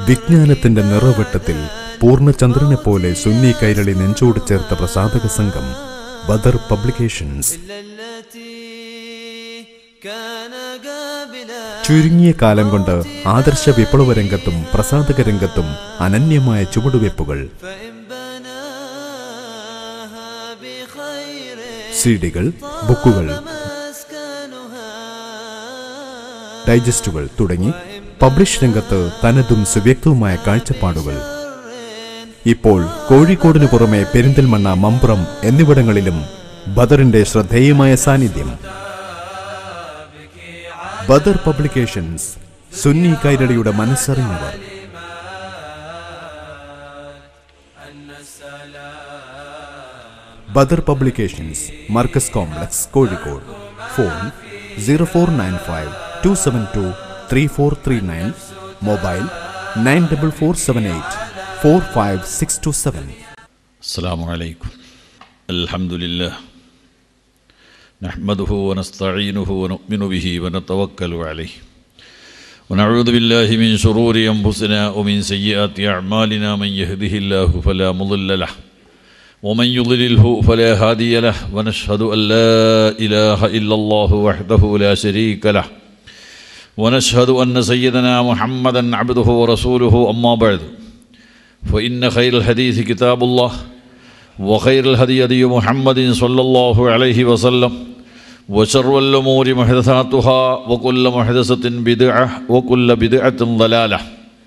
വിജ്ഞാനത്തിന്റെ നിറവെട്ടത്തിൽ പൂർണ്ണചന്ദ്രനെ പോലെ സുന്നി കൈരളി നെഞ്ചോട് ചേർത്ത പ്രസാധക സംഘം ബദർ പബ്ലിക്കേഷൻസ് التي كان قابلا ചുരുങ്ങിയ കാലം കൊണ്ട് ആദർശ വിപ്ലവ രംഗത്തും പ്രസാധക രംഗത്തും അനന്യമായ ചുവടുവെപ്പുകൾ فإن بناها بخير സിഡികൾ ബുക്കുകൾ مسكنها ഡൈജസ്റ്റുകൾ തുടങ്ങി പബ്ലിഷ് രംഗത്ത് തനതും സുവ്യക്തവുമായ കാഴ്ചപ്പാടുകൾ ഇപ്പോൾ കോഴിക്കോടിനു പുറമെ പെരിന്തൽമണ്ണ മമ്പ്രം എന്നിവിടങ്ങളിലും ബദറിന്റെ ശ്രദ്ധേയമായ സാന്നിധ്യം ബദർ പബ്ലിക്കേഷൻസ് സുന്നി കൈരളിയുടെ മനസ്സറിഞ്ഞവർ Badar publications Markaz complex Kozhikode phone zero four nine five two seven two three four three nine mobile nine double four seven eight four five six two seven السلام عليكم الحمد لله نحمده ونستعينه ونؤمن به ونتوكل عليه ونعوذ بالله من شرور أنفسنا ومن سيئات أعمالنا من يهده الله فلا مضل له ومن يضلله فلا هادي له ونشهد أن لا إله إلا الله وحده لا شريك له ونشهد أن سيدنا محمدا عبده ورسوله أما بعد فإن خير الحديث كتاب الله وخير الهدي هدي محمد صلى الله عليه وسلم وشر الأمور محدثاتها وكل محدثة بدعة وكل بدعة ضلالة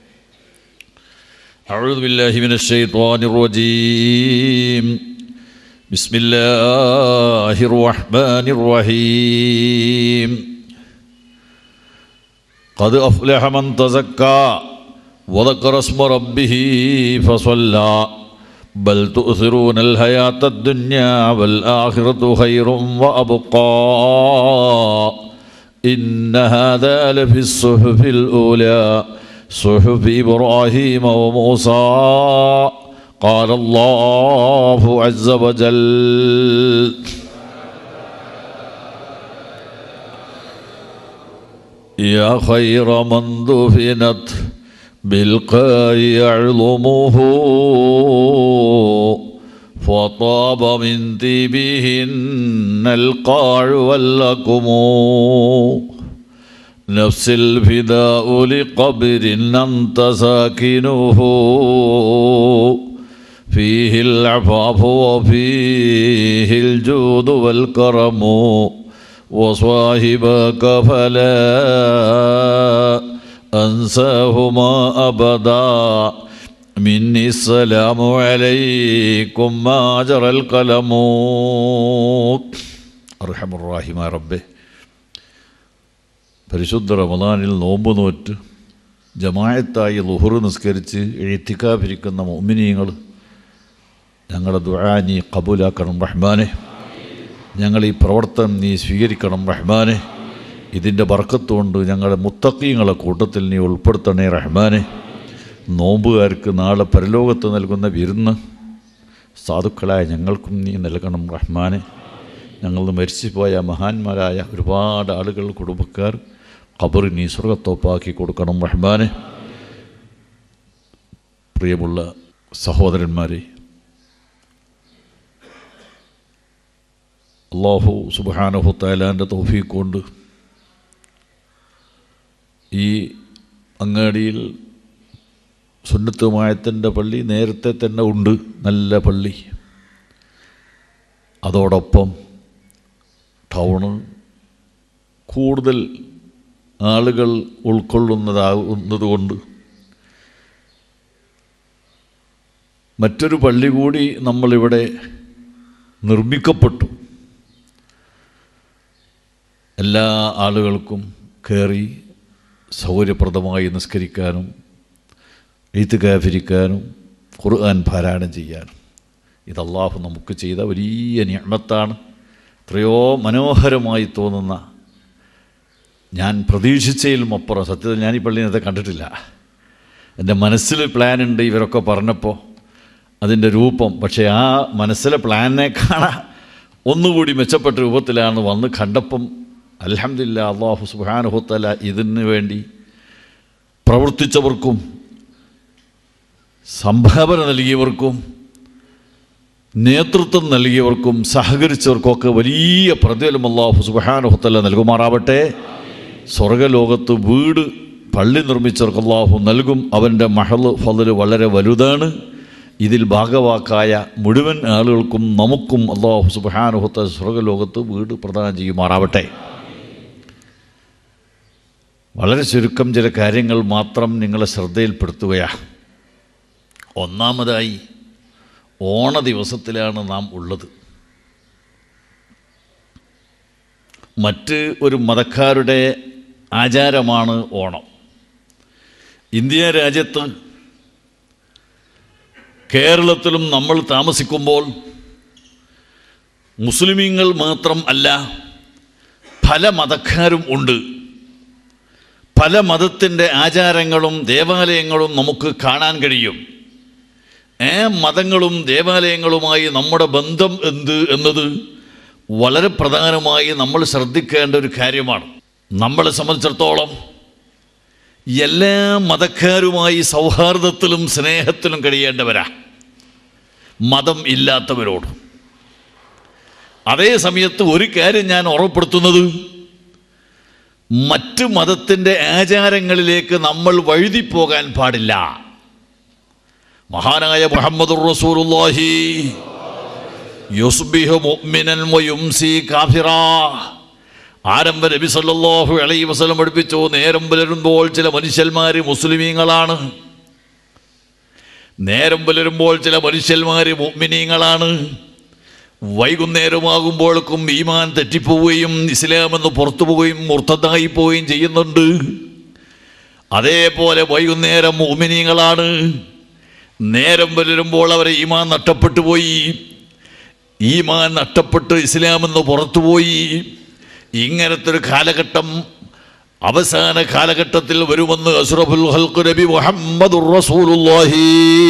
أعوذ بالله من الشيطان الرجيم بسم الله الرحمن الرحيم قد أفلح من تزكى وذكر اسم ربه فصلى بل تؤثرون الحياة الدنيا والآخرة خير وأبقى إن هذا لفي الصحف الأولى صحف إبراهيم وموسى قال الله عز وجل يا خير من دفنت بالقاع يعظمه فطاب من طيبهن القاع واللكم نفس الفداء لقبر أنت ساكنه فيه العفاف وفيه الجود والكرم وصاحبك فلا أنساهما أبدا مني السلام عليكم ما جرى القلم أرحم الراحم ربه പരിശുദ്ധ റമദാനിൽ നോമ്പ് നോറ്റ് ജമായത്തായി ലുഹുറ് നിസ്കരിച്ച് എഴുത്തിക്കാതിരിക്കുന്ന മോമിനിയങ്ങൾ ഞങ്ങളുടെ ദുആ നീ കബൂലാക്കണം റഹ്മാനെ ഞങ്ങൾ ഈ പ്രവർത്തനം നീ സ്വീകരിക്കണം റഹ്മാനെ ഇതിൻ്റെ ബർക്കത്തുകൊണ്ട് ഞങ്ങളുടെ മുത്തക്കീങ്ങളെ കൂട്ടത്തിൽ നീ ഉൾപ്പെടുത്തണേ റഹ്മാനെ നോമ്പുകാർക്ക് നാളെ പരലോകത്ത് നൽകുന്ന വിരുന്ന് സാധുക്കളായ ഞങ്ങൾക്കും നീ നൽകണം റഹ്മാനെ ഞങ്ങൾ മരിച്ചുപോയ മഹാന്മാരായ ഒരുപാട് ആളുകൾ കുടുംബക്കാർ ഖബർ നീ സ്വർഗത്തോപ്പാക്കി കൊടുക്കണം റഹ്മാനെ പ്രിയമുള്ള സഹോദരന്മാരെ അള്ളാഹു സുബാനഹു താലാൻ്റെ തൗഫീഖ് കൊണ്ട് ഈ അങ്ങാടിയിൽ സുന്നത്തുമായത്തിൻ്റെ പള്ളി നേരത്തെ തന്നെ ഉണ്ട് നല്ല പള്ളി അതോടൊപ്പം ടൗണ് കൂടുതൽ ആളുകൾ ഉൾക്കൊള്ളുന്നതാകുന്നതുകൊണ്ട് മറ്റൊരു പള്ളി കൂടി നമ്മളിവിടെ നിർമ്മിക്കപ്പെട്ടു എല്ലാ ആളുകൾക്കും കയറി സൗകര്യപ്രദമായി നിസ്കരിക്കാനും എഴുത്തുകാഫിരിക്കാനും ഖുർആൻ പാരായണം ചെയ്യാനും ഇത് അള്ളാഹു നമുക്ക് ചെയ്ത വലിയ നിയമത്താണ് എത്രയോ മനോഹരമായി തോന്നുന്ന ഞാൻ പ്രതീക്ഷിച്ചതിലും അപ്പുറം സത്യത്തിൽ ഞാൻ ഈ പള്ളി നേരത്തെ കണ്ടിട്ടില്ല എൻ്റെ മനസ്സിൽ പ്ലാനുണ്ട് ഇവരൊക്കെ പറഞ്ഞപ്പോൾ അതിൻ്റെ രൂപം പക്ഷേ ആ മനസ്സിലെ പ്ലാനിനെ കാണാൻ ഒന്നുകൂടി മെച്ചപ്പെട്ട രൂപത്തിലാണ് വന്ന് കണ്ടപ്പം അലഹമില്ല അള്ളാഹു സുബാനുഹത്തല ഇതിന് വേണ്ടി പ്രവർത്തിച്ചവർക്കും സംഭാവന നൽകിയവർക്കും നേതൃത്വം നൽകിയവർക്കും സഹകരിച്ചവർക്കൊക്കെ വലിയ പ്രതിഫലം അള്ളാഹു സുബാനുഹത്തല്ല നൽകുമാറാവട്ടെ സ്വർഗലോകത്ത് വീട് പള്ളി നിർമ്മിച്ചവർക്ക് അള്ളാഹു നൽകും അവൻ്റെ മഹല് ഫലല് വളരെ വലുതാണ് ഇതിൽ ഭാഗവാക്കായ മുഴുവൻ ആളുകൾക്കും നമുക്കും അള്ളാഹു സുബാനുഹത്ത സ്വർഗലോകത്ത് വീട് പ്രദാനം ചെയ്യുമാറാവട്ടെ വളരെ ചുരുക്കം ചില കാര്യങ്ങൾ മാത്രം നിങ്ങളെ ശ്രദ്ധയിൽപ്പെടുത്തുകയാണ് ഒന്നാമതായി ഓണ ദിവസത്തിലാണ് നാം ഉള്ളത് മറ്റ് ഒരു മതക്കാരുടെ ആചാരമാണ് ഓണം ഇന്ത്യ രാജ്യത്ത് കേരളത്തിലും നമ്മൾ താമസിക്കുമ്പോൾ മുസ്ലിമീങ്ങൾ മാത്രം അല്ല പല മതക്കാരും ഉണ്ട് പല മതത്തിൻ്റെ ആചാരങ്ങളും ദേവാലയങ്ങളും നമുക്ക് കാണാൻ കഴിയും ഏ മതങ്ങളും ദേവാലയങ്ങളുമായി നമ്മുടെ ബന്ധം എന്ത് എന്നത് വളരെ പ്രധാനമായി നമ്മൾ ശ്രദ്ധിക്കേണ്ട ഒരു കാര്യമാണ് നമ്മളെ സംബന്ധിച്ചിടത്തോളം എല്ലാ മതക്കാരുമായി സൗഹാർദ്ദത്തിലും സ്നേഹത്തിലും കഴിയേണ്ടവരാ മതം ഇല്ലാത്തവരോട് അതേ സമയത്ത് ഒരു കാര്യം ഞാൻ ഉറപ്പെടുത്തുന്നത് മറ്റ് മതത്തിൻ്റെ ആചാരങ്ങളിലേക്ക് നമ്മൾ വഴുതിപ്പോകാൻ പാടില്ല മഹാനായ മുഹമ്മദുർ റസൂലുള്ളാഹി യുസ്ബിഹു മുഅ്മിനൻ വയുംസി കാഫിറാ ആരംഭ നബി സല്ലല്ലാഹു അലൈഹി വസല്ലം പഠിപ്പിച്ചു നേരം പുലരുമ്പോൾ ചില മനുഷ്യന്മാർ മുസ്ലിമീങ്ങളാണ് നേരം പുലരുമ്പോൾ ചില മനുഷ്യന്മാർ മുഅ്മിനീങ്ങളാണ് വൈകുന്നേരമാകുമ്പോഴേക്കും ഈമാൻ തെറ്റിപ്പോവുകയും ഇസ്ലാമെന്ന് പുറത്തു പോവുകയും മുർത്തതായി പോവുകയും ചെയ്യുന്നുണ്ട് അതേപോലെ വൈകുന്നേരം മുഅ്മിനീങ്ങളാണ് നേരം പുലരുമ്പോൾ അവരെ ഈമാൻ നഷ്ടപ്പെട്ടു പോയി ഈമാൻ നഷ്ടപ്പെട്ട് ഇസ്ലാമെന്ന് പുറത്തുപോയി ഇങ്ങനത്തെ ഒരു കാലഘട്ടം അവസാന കാലഘട്ടത്തിൽ വരുമെന്ന് അഷ്റഫുൽ ഹൽഖ് നബി മുഹമ്മദുർ റസൂലുള്ളാഹി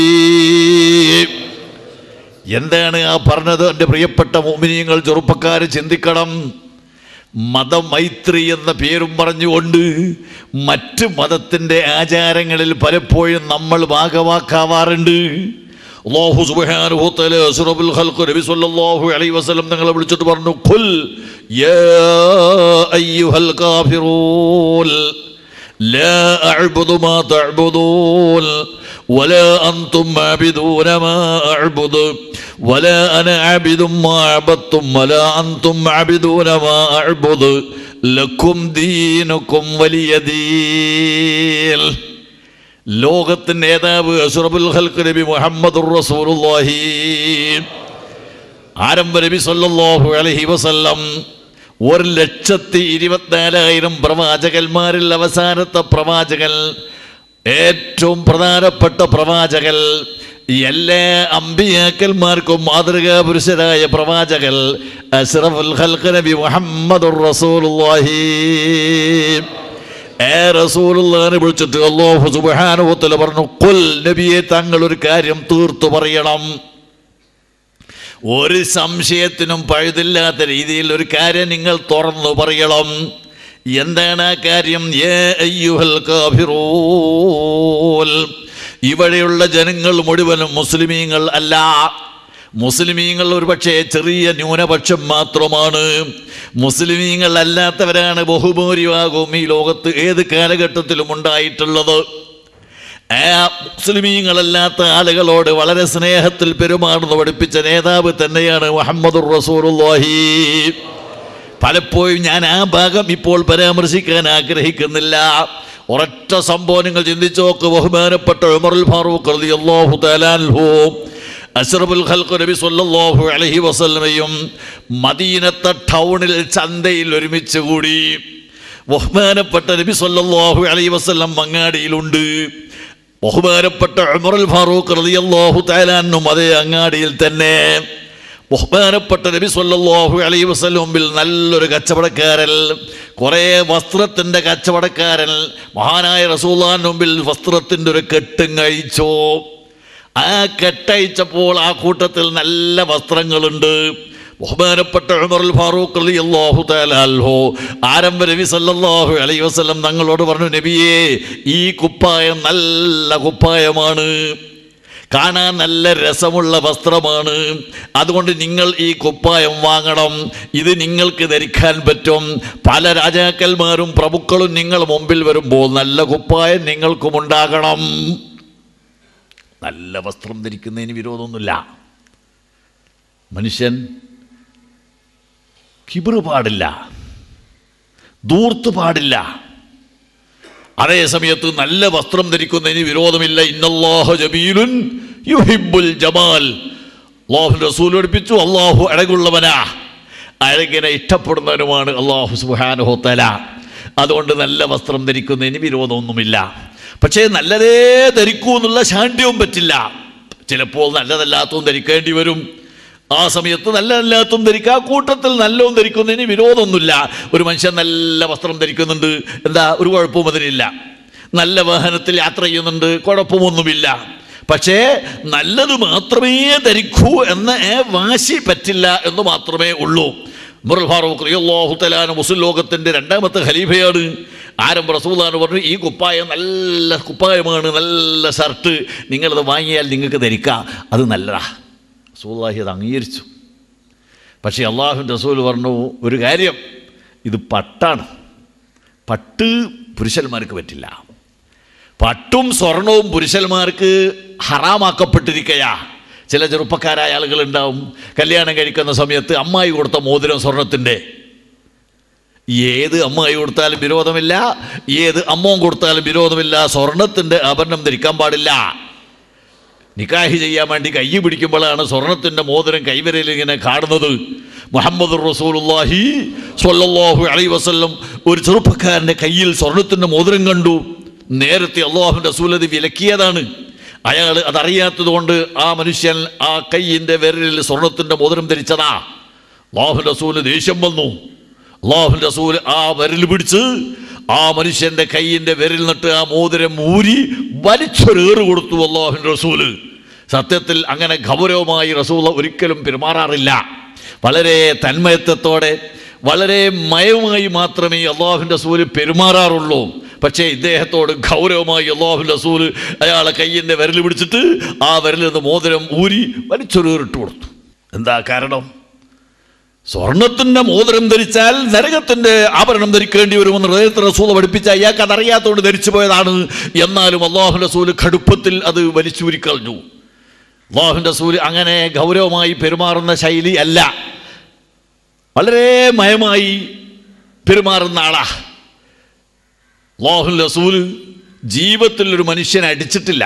എന്താണ് ആ പറഞ്ഞത് എൻ്റെ പ്രിയപ്പെട്ട മോമിനിയങ്ങൾ ചെറുപ്പക്കാർ ചിന്തിക്കണം മതമൈത്രി എന്ന പേരും പറഞ്ഞുകൊണ്ട് മറ്റ് മതത്തിൻ്റെ ആചാരങ്ങളിൽ പലപ്പോഴും നമ്മൾ ഭാഗവാക്കാവാറുണ്ട് അല്ലാഹു സുബ്ഹാനഹു തആല അസ്റഫുൽ ഖൽഖ് നബി സല്ലല്ലാഹു അലൈഹി വസല്ലം തങ്ങളെ വിളിച്ചിട്ട് പറഞ്ഞു ഖുൽ യാ അയ്യുഹൽ കാഫിറൂൻ لا أعبد ما تعبدون ولا أنتم عابدون ما أعبد ولا أنا عابد ما عبدتم ولا أنتم عابدون ما أعبد لكم دينكم ولي دين ലോകത്തിന്റെ നേതാവ് അഷ്റഫുൽ ഖൽഖ് നബി മുഹമ്മദുർ റസൂലുള്ളാഹി ആരംഭ നബി സല്ലല്ലാഹു അലൈഹി വസല്ലം ഒരു ലക്ഷത്തി ഇരുപത്തിനാലായിരം പ്രവാചകന്മാരിൽ അവസാനത്തെ പ്രവാചകൻ ഏറ്റവും പ്രധാനപ്പെട്ട പ്രവാചകൻ എല്ലാ അമ്പിയാക്കന്മാർക്കും മാതൃകാ പുരുഷരായ പ്രവാചകൻ അഷ്റഫുൽ ഖൽഖ് നബി മുഹമ്മദുർ റസൂലുള്ളാഹി ഏ റസൂലുള്ളാഹിനെ വിളിച്ചിട്ട് അല്ലാഹു സുബ്ഹാനഹു വതആല പറഞ്ഞു ഖുൽ നബിയെ താങ്കൾ ഒരു കാര്യം തീർത്തു പറയണം ഒരു സംശയത്തിനും പഴുതില്ലാത്ത രീതിയിൽ ഒരു കാര്യം നിങ്ങൾ തുറന്നു പറയണം എന്താണ് ആ കാര്യം യേ അയ്യുഹൽ കാഫിറൂൽ ഇവിടെയുള്ള ജനങ്ങൾ മുഴുവനും മുസ്ലിമീങ്ങൾ അല്ല മുസ്ലിമീങ്ങൾ ഒരുപക്ഷെ ചെറിയ ന്യൂനപക്ഷം മാത്രമാണ് മുസ്ലിമീങ്ങൾ അല്ലാത്തവരാണ് ബഹുഭൂരിഭാഗവും ഈ ലോകത്ത് ഏത് കാലഘട്ടത്തിലും ഉണ്ടായിട്ടുള്ളത് ആ മുസ്ലിമീങ്ങളല്ലാത്ത ആളുകളോട് വളരെ സ്നേഹത്തിൽ പെരുമാറുന്നു പഠിപ്പിച്ച നേതാവ് തന്നെയാണ് മുഹമ്മദുർ റസൂലുള്ളാഹി പലപ്പോഴും ഞാൻ ആ ഭാഗം ഇപ്പോൾ പരാമർശിക്കാൻ ആഗ്രഹിക്കുന്നില്ല ഒരൊറ്റ സംഭവം നിങ്ങൾ ചിന്തിച്ചു നോക്ക് ബഹുമാനപ്പെട്ട ഉമറുൽ ഫാറൂഖ് റളിയല്ലാഹു തആലാൻഹു അഷ്റഫുൽ ഖൽഖ് നബി സല്ലല്ലാഹു അലൈഹി വസല്ലമയും മദീനത്തെ ടൗണിൽ ചന്തയിൽ ഒരുമിച്ച് കൂടി ബഹുമാനപ്പെട്ട നബി സല്ലല്ലാഹു അലൈഹി വസല്ലം മങ്ങാടിയിലുണ്ട് ബഹുമാനപ്പെട്ട ഉമറുൽ ഫാറൂഖ് റളിയല്ലാഹു തആലാനും അതേ അങ്ങാടിയിൽ തന്നെ ബഹുമാനപ്പെട്ട നബി സല്ലല്ലാഹു അലൈഹി വസല്ലമിൽ നല്ലൊരു കച്ചവടക്കാരൻ കുറേ വസ്ത്രത്തിൻ്റെ കച്ചവടക്കാരൻ മഹാനായ റസൂലാൻ മുമ്പിൽ വസ്ത്രത്തിൻ്റെ ഒരു കെട്ടും കഴിച്ചു ആ കെട്ടയച്ചപ്പോൾ ആ കൂട്ടത്തിൽ നല്ല വസ്ത്രങ്ങളുണ്ട് ബഹുമാനപ്പെട്ട ഉമറുൽ ഫാറൂഖ് റളിയല്ലാഹു തആല അൻഹു ആരംഭ നബി സല്ലല്ലാഹു അലൈഹി വസല്ലം തങ്ങളോട് പറഞ്ഞു നബിയേ ഈ കുപ്പായം നല്ല കുപ്പായമാണ് കാണാൻ നല്ല രസമുള്ള വസ്ത്രമാണ് അതുകൊണ്ട് നിങ്ങൾ ഈ കുപ്പായം വാങ്ങണം ഇത് നിങ്ങൾക്ക് ധരിക്കാൻ പറ്റും പല രാജാക്കന്മാരും പ്രഭുക്കളും നിങ്ങൾ മുമ്പിൽ വരുമ്പോൾ നല്ല കുപ്പായം നിങ്ങൾക്കും ഉണ്ടാകണം നല്ല വസ്ത്രം ധരിക്കുന്നതിന് വിരോധമൊന്നുമില്ല മനുഷ്യൻ കിബിറ് പാടില്ല ദൂർത്ത് പാടില്ല അതേ സമയത്ത് നല്ല വസ്ത്രം ധരിക്കുന്നതിന് വിരോധമില്ല ഇന്നല്ലാഹ ജമീലുൻ യുഹിബുൽ ജമാൽ അള്ളാഹു റസൂൽ പഠിപ്പിച്ചു അള്ളാഹു അഴകുള്ളവനാ അഴകിനെ ഇഷ്ടപ്പെടുന്നവനുമാണ് അള്ളാഹു സുഹാനുഹോത്തല അതുകൊണ്ട് നല്ല വസ്ത്രം ധരിക്കുന്നതിന് വിരോധമൊന്നുമില്ല പക്ഷേ നല്ലതേ ധരിക്കൂ എന്നുള്ള ശാഠ്യവും പറ്റില്ല ചിലപ്പോൾ നല്ലതല്ലാത്തതും ധരിക്കേണ്ടി വരും ആ സമയത്ത് നല്ലതല്ലാത്തതും ധരിക്കുക ആ കൂട്ടത്തിൽ നല്ലതും ധരിക്കുന്നതിന് വിരോധമൊന്നുമില്ല ഒരു മനുഷ്യൻ നല്ല വസ്ത്രം ധരിക്കുന്നുണ്ട് എന്താ ഒരു കുഴപ്പവും അതിനില്ല നല്ല വാഹനത്തിൽ യാത്ര ചെയ്യുന്നുണ്ട് കുഴപ്പമൊന്നുമില്ല പക്ഷേ നല്ലത് മാത്രമേ ധരിക്കൂ എന്ന ഏ വാശി പറ്റില്ല എന്ന് മാത്രമേ ഉള്ളൂ മുറൽ ഫാറൂഖ് റളിയല്ലാഹു തആല മുസ്ലിം ലോകത്തിൻ്റെ രണ്ടാമത്തെ ഖലീഫയാണ് ആരംഭ റസൂലാണ് പറഞ്ഞു ഈ കുപ്പായം നല്ല കുപ്പായമാണ് നല്ല ഷർട്ട് നിങ്ങളത് വാങ്ങിയാൽ നിങ്ങൾക്ക് ധരിക്കാം അത് നല്ലതാ റസൂല്ലാഹി അത് അംഗീകരിച്ചു പക്ഷേ അള്ളാഹുവിൻ്റെ റസൂൽ പറഞ്ഞു ഒരു കാര്യം ഇത് പട്ടാണ് പട്ട് പുരുഷന്മാർക്ക് പറ്റില്ല പട്ടും സ്വർണവും പുരുഷന്മാർക്ക് ഹറാമാക്കപ്പെട്ടിരിക്കയാ ചില ചെറുപ്പക്കാരായ ആളുകളുണ്ടാവും കല്യാണം കഴിക്കുന്ന സമയത്ത് അമ്മായി കൊടുത്ത മോതിരം സ്വർണത്തിൻ്റെ ഏത് അമ്മായി കൊടുത്താലും വിരോധമില്ല ഏത് അമ്മവും കൊടുത്താലും വിരോധമില്ല സ്വർണത്തിൻ്റെ ആഭരണം ധരിക്കാൻ പാടില്ല നിക്കാഹി ചെയ്യാൻ വേണ്ടി കൈ പിടിക്കുമ്പോഴാണ് സ്വർണത്തിൻ്റെ മോതിരം കൈവരയിൽ ഇങ്ങനെ കാണുന്നത് മുഹമ്മദ് റസൂലുള്ളാഹി സ്വല്ലല്ലാഹു അലൈഹി വസല്ലം ഒരു ചെറുപ്പക്കാരൻ്റെ കയ്യിൽ സ്വർണത്തിൻ്റെ മോതിരം കണ്ടു നേരത്തെ അള്ളാഹുവിൻ്റെ റസൂൽ അത് വിലക്കിയതാണ് അയാൾ അതറിയാത്തത് കൊണ്ട് ആ മനുഷ്യൻ ആ കയ്യിൻ്റെ വിരലിൽ സ്വർണത്തിൻ്റെ മോതിരം ധരിച്ചതാ അള്ളാഹു റസൂല് ദേഷ്യം വന്നു അള്ളാഹു റസൂൽ ആ വിരൽ പിടിച്ച് ആ മനുഷ്യന്റെ കൈയിന്റെ വിരൽ നിട്ട് ആ മോതിരം ഊരി വലിച്ചൊരേറ് കൊടുത്തു അള്ളാഹുൻ റസൂല് സത്യത്തിൽ അങ്ങനെ ഗൗരവമായി റസൂൽ ഒരിക്കലും പെരുമാറാറില്ല വളരെ തന്മയത്വത്തോടെ വളരെ മയവുമായി മാത്രമേ അള്ളാഹുവിൻ്റെ റസൂല് പെരുമാറാറുള്ളൂ പക്ഷേ ഇദ്ദേഹത്തോട് ഗൗരവമായി അള്ളാഹു റസൂല് അയാളെ കയ്യിൻ്റെ വിരൽ പിടിച്ചിട്ട് ആ വിരലിൽ നിന്ന് മോതിരം ഊരി വലിച്ചൊരേറിട്ട് കൊടുത്തു എന്താ കാരണം സ്വർണത്തിന്റെ മോതിരം ധരിച്ചാൽ നരകത്തിന്റെ ആഭരണം ധരിക്കേണ്ടി വരുമെന്ന് ഹൃദയത്തിൽ റസൂൽ പഠിപ്പിച്ച അയാൾക്ക് അതറിയാത്തതുകൊണ്ട് ധരിച്ചു പോയതാണ് എന്നാലും അള്ളാഹു റസൂൽ കടുപ്പത്തിൽ അത് വലിച്ചൂരിക്കളഞ്ഞു അള്ളാഹുൻ്റെ റസൂൽ അങ്ങനെ ഗൗരവമായി പെരുമാറുന്ന ശൈലി അല്ല വളരെ മയമായി പെരുമാറുന്ന ആളാ അള്ളാഹു റസൂൽ ജീവിതത്തിൽ ഒരു മനുഷ്യനെ അടിച്ചിട്ടില്ല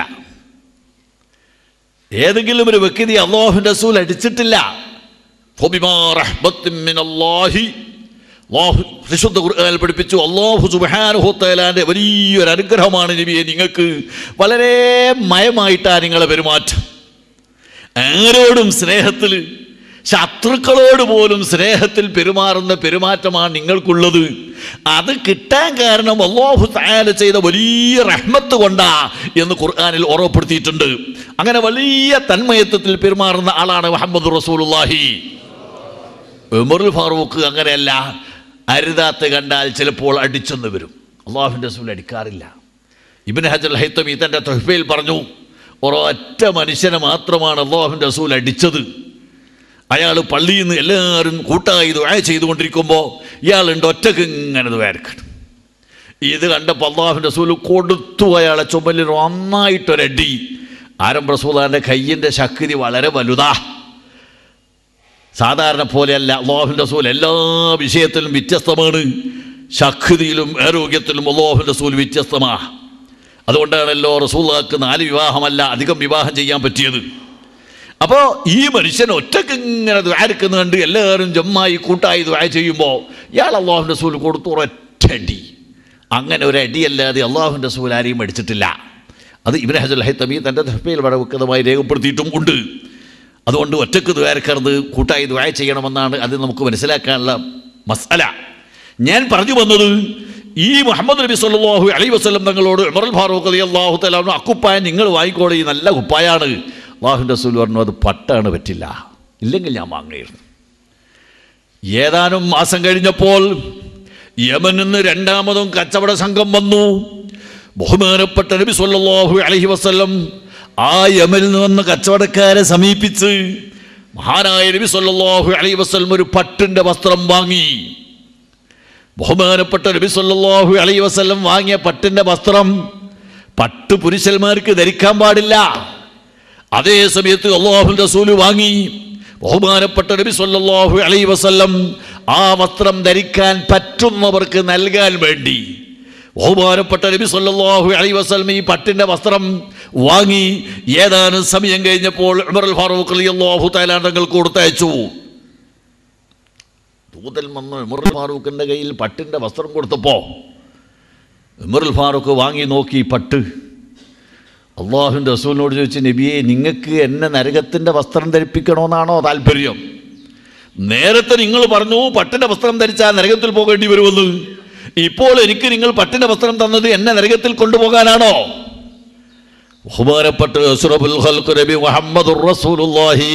ഏതെങ്കിലും ഒരു വ്യക്തി അള്ളാഹുൻ്റെ റസൂൽ അടിച്ചിട്ടില്ല فبما رحمة من الله അള്ളാഹു വിശുദ്ധ ഖുർആനിൽ പഠിപ്പിച്ചു അള്ളാഹു സുബ്ഹാനഹു തആലാന്റെ വലിയൊരു അനുഗ്രഹമാണ് നബിയെ നിങ്ങൾക്ക് വളരെ മയമായിട്ടാണ് നിങ്ങളെ പെരുമാറ്റം ആരോടും സ്നേഹത്തിൽ ശത്രുക്കളോട് പോലും സ്നേഹത്തിൽ പെരുമാറുന്ന പെരുമാറ്റമാണ് നിങ്ങൾക്കുള്ളത് അത് കിട്ടാൻ കാരണം അള്ളാഹു തആല ചെയ്ത വലിയ റഹ്മത്ത് കൊണ്ടാ എന്ന് ഖുർആനിൽ ഓർമ്മപ്പെടുത്തിയിട്ടുണ്ട് അങ്ങനെ വലിയ തന്മയത്വത്തിൽ പെരുമാറുന്ന ആളാണ് മുഹമ്മദ് റസൂലുള്ളാഹി ഉമറുൽ ഫാറൂഖ് അങ്ങനെയല്ല അരുതാത്ത് കണ്ടാൽ ചിലപ്പോൾ അടിച്ചെന്ന് വരും അള്ളാഹുവിൻ്റെ റസൂൽ അടിക്കാറില്ല ഇബിൻ ഹജൽ ഹൈത്തമി തൻ്റെ തൊഹ്ഫയിൽ പറഞ്ഞു ഒരൊറ്റ മനുഷ്യനെ മാത്രമാണ് അള്ളാഹുവിൻ്റെ റസൂൽ അടിച്ചത് അയാൾ പള്ളിയിൽ നിന്ന് എല്ലാവരും കൂട്ടായി ദുആ ചെയ്തുകൊണ്ടിരിക്കുമ്പോൾ ഇയാളുണ്ട് ഒറ്റക്ക് ഇങ്ങനെ ദുആർക്കണം ഇത് കണ്ടപ്പോൾ അള്ളാഹുവിൻ്റെ റസൂൽ കൊടുത്തു അയാളെ ചുമലിൽ നന്നായിട്ടൊരടി ആരം റസൂലാൻ്റെ കയ്യിൻ്റെ ശക്തി വളരെ വലുതാ സാധാരണ പോലെയല്ല അള്ളാഹുവിൻ്റെ റസൂൽ എല്ലാ വിഷയത്തിലും വ്യത്യസ്തമാണ് ശക്തിയിലും ആരോഗ്യത്തിലും അള്ളാഹുവിൻ്റെ റസൂൽ വ്യത്യസ്തമാ അതുകൊണ്ടാണല്ലോ റസൂലാക്ക് നാല് വിവാഹമല്ല അധികം വിവാഹം ചെയ്യാൻ പറ്റിയത് അപ്പോൾ ഈ മനുഷ്യൻ ഒറ്റക്ക് ഇങ്ങനെ ദ്വാരക്കുന്ന കണ്ട് എല്ലാവരും ജമ്മായി കൂട്ടായി ദ്വാര ചെയ്യുമ്പോൾ ഇയാൾ അള്ളാഹുവിൻ്റെ റസൂൽ കൊടുത്തു ഒരൊറ്റ അടി അങ്ങനെ ഒരു അടിയല്ലാതെ അള്ളാഹുവിൻ്റെ റസൂൽ ആരെയും അടിച്ചിട്ടില്ല അത് ഇബ്രാഹിം ഹജുൽ ഹൈത്തമി തൻ്റെ ധർമ്മയിൽ വളരെ വ്യക്തമായി രേഖപ്പെടുത്തിയിട്ടും ഉണ്ട് അതുകൊണ്ട് ഒറ്റക്ക് ദ്വാരക്കരുത് കൂട്ടായി ദ്വായ ചെയ്യണമെന്നാണ് അത് നമുക്ക് മനസ്സിലാക്കാനുള്ള മസല ഞാൻ പറഞ്ഞു വന്നത് ഈ മുഹമ്മദ് നബി സല്ലല്ലാഹു അലൈഹി വസല്ലം തങ്ങളോട് ഉമറുൽ ഫാറൂഖ് അലി അള്ളാഹു തലാഹു അക്കുപ്പായ നിങ്ങൾ വാങ്ങിക്കോളെ ഈ നല്ല കുപ്പായാണ് അള്ളാഹുൻ്റെ റസൂൽ പറഞ്ഞു അത് പട്ടാണ് പറ്റില്ല ഇല്ലെങ്കിൽ ഞാൻ വാങ്ങിയിരുന്നു ഏതാനും മാസം കഴിഞ്ഞപ്പോൾ യമനിൽ നിന്ന് രണ്ടാമതും കച്ചവട സംഘം വന്നു ബഹുമാനപ്പെട്ട നബി സല്ലല്ലാഹു അലൈഹി വസല്ലം ആ യമനിൽ നിന്ന് വന്ന കച്ചവടക്കാരെ സമീപിച്ച് മഹാനായ നബി സല്ലല്ലാഹു അലൈഹി വസല്ലം ഒരു പട്ടിന്റെ വസ്ത്രം വാങ്ങി ബഹുമാനപ്പെട്ട നബി സല്ലല്ലാഹു അലൈഹി വസല്ലം വാങ്ങിയ പട്ടിന്റെ വസ്ത്രം പട്ട് പുരുഷന്മാർക്ക് ധരിക്കാൻ പാടില്ല അതേ സമയത്ത് അള്ളാഹു റസൂല് വാങ്ങി ബഹുമാനപ്പെട്ട നബി സല്ലല്ലാഹു അലൈഹി വസല്ലം ആ വസ്ത്രം ധരിക്കാൻ പറ്റുന്നവർക്ക് നൽകാൻ വേണ്ടി ബഹുമാനപ്പെട്ട നബി സല്ലല്ലാഹു അലൈഹി വസല്ലം ഈ പട്ടിന്റെ വസ്ത്രം വാങ്ങി ഏതാനും സമയം കഴിഞ്ഞപ്പോൾ ഉമർ അൽ ഫാറൂഖ് റളിയല്ലാഹു തആല തങ്ങൾ കൊടുത്തയച്ചു ദൂതൻ വന്ന് ഉമർ അൽ ഫാറൂഖിന്റെ കയ്യിൽ പട്ടിന്റെ വസ്ത്രം കൊടുത്തപ്പോ ഉമർ അൽ ഫാറൂഖ് വാങ്ങി നോക്കി പട്ട് അള്ളാഹുവിൻ്റെ റസൂലിനോട് ചോദിച്ചു നബിയെ നിങ്ങൾക്ക് എന്നെ നരകത്തിൻ്റെ വസ്ത്രം ധരിപ്പിക്കണമെന്നാണോ താല്പര്യം നേരത്തെ നിങ്ങൾ പറഞ്ഞു പട്ടിൻ്റെ വസ്ത്രം ധരിച്ചാൽ നരകത്തിൽ പോകേണ്ടി വരുമെന്ന് ഇപ്പോൾ എനിക്ക് നിങ്ങൾ പട്ടിൻ്റെ വസ്ത്രം തന്നത് എന്നെ നരകത്തിൽ കൊണ്ടുപോകാനാണോ ബഹുമാനപ്പെട്ട അസ്റഫുൽ ഖൽഖ് നബി മുഹമ്മദുർ റസൂലുള്ളാഹി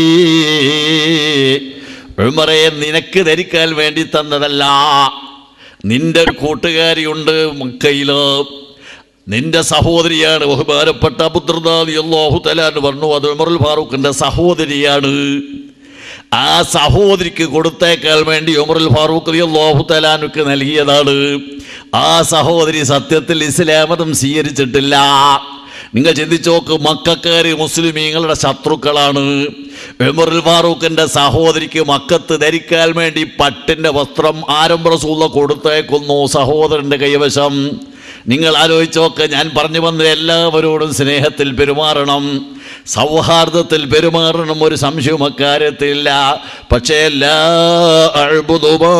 ഉമറെ നിനക്ക് ധരിക്കാൻ വേണ്ടി തന്നതല്ല നിന്റെ ഒരു കൂട്ടുകാരിയുണ്ട് മക്കയില് നിന്റെ സഹോദരിയാണ് ബഹുമാനപ്പെട്ട അബുദ്രദാദി അള്ളാഹു തലാന്ന് പറഞ്ഞു അത് ഉമറുൽ ഫാറൂഖിന്റെ സഹോദരിയാണ് ആ സഹോദരിക്ക് കൊടുത്തേക്കാൾ വേണ്ടി ഉമറുൽ ഫാറൂഖ് അള്ളാഹു തലാനുക്ക് നൽകിയതാണ് ആ സഹോദരി സത്യത്തിൽ ഇസ്ലാമതം സ്വീകരിച്ചിട്ടില്ല നിങ്ങൾ ചിന്തിച്ചു നോക്ക് മക്കാര് മുസ്ലിമീങ്ങളുടെ ശത്രുക്കളാണ് ഉമറുൽ ഫാറൂഖിന്റെ സഹോദരിക്ക് മക്കത്ത് ധരിക്കാൻ വേണ്ടി പട്ടിന്റെ വസ്ത്രം ആരംഭ റസൂള്ള കൊടുത്തേക്കുന്നു സഹോദരന്റെ കൈവശം നിങ്ങൾ ആലോചിച്ചോക്കെ ഞാൻ പറഞ്ഞു വന്ന എല്ലാവരോടും സ്നേഹത്തിൽ പെരുമാറണം സൗഹാർദ്ദത്തിൽ പെരുമാറണം ഒരു സംശയവും അക്കാര്യത്തില്ല പക്ഷേ എല്ലാ അഴുബുതുമാ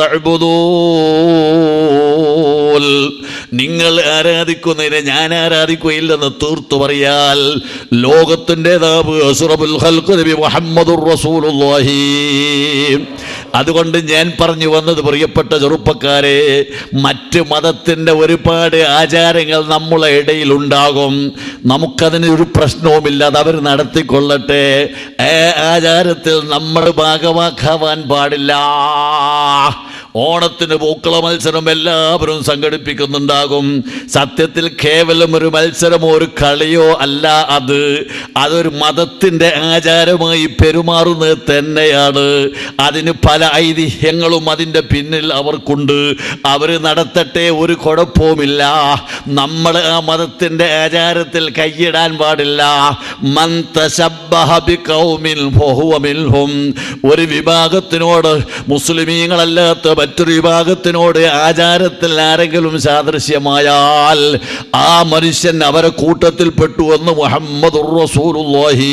തഴുബുദൂൽ നിങ്ങൾ ആരാധിക്കുന്നതിനെ ഞാൻ ആരാധിക്കുകയില്ലെന്ന് തീർത്തു പറയാൽ ലോകത്തിൻ്റെ നാവ് അസുറബുൽ ഖൽഖ് നബി മുഹമ്മദുർ റസൂലുള്ളാഹി അതുകൊണ്ട് ഞാൻ പറഞ്ഞു വന്നത് പ്രിയപ്പെട്ട ചെറുപ്പക്കാരെ മറ്റ് മതത്തിൻ്റെ ഒരുപാട് ആചാരങ്ങൾ നമ്മളെ ഇടയിലുണ്ടാകും നമുക്കതിന് ഒരു പ്രശ്നവുമില്ല അത് അവർ നടത്തിക്കൊള്ളട്ടെ ആ ആചാരത്തിൽ നമ്മൾ ഭാഗവാക്കാവാൻ പാടില്ല ഓണത്തിന് പൂക്കള മത്സരം എല്ലാവരും സംഘടിപ്പിക്കുന്നുണ്ടാകും സത്യത്തിൽ കേവലം ഒരു മത്സരമോ ഒരു കളിയോ അല്ല അത് അതൊരു മതത്തിൻ്റെ ആചാരമായി പെരുമാറുന്നത് തന്നെയാണ് അതിന് പല ഐതിഹ്യങ്ങളും അതിൻ്റെ പിന്നിൽ അവർക്കുണ്ട് അവർ നടത്തട്ടെ ഒരു കുഴപ്പവുമില്ല നമ്മൾ ആ മതത്തിൻ്റെ ആചാരത്തിൽ കൈയിടാൻ പാടില്ല മൻ തശബ്ബഹ ബിഖൗമിൻ ഫഹുവ മിൻഹും. ഒരു വിഭാഗത്തിനോട് മുസ്ലിമീങ്ങളല്ലാത്ത മറ്റൊരു വിഭാഗത്തിനോട് ആചാരത്തിൽ ആരെങ്കിലും സാദൃശ്യമായാൽ ആ മനുഷ്യൻ അവരെ കൂട്ടത്തിൽപ്പെട്ടു എന്ന് മുഹമ്മദ് റസൂലുള്ളാഹി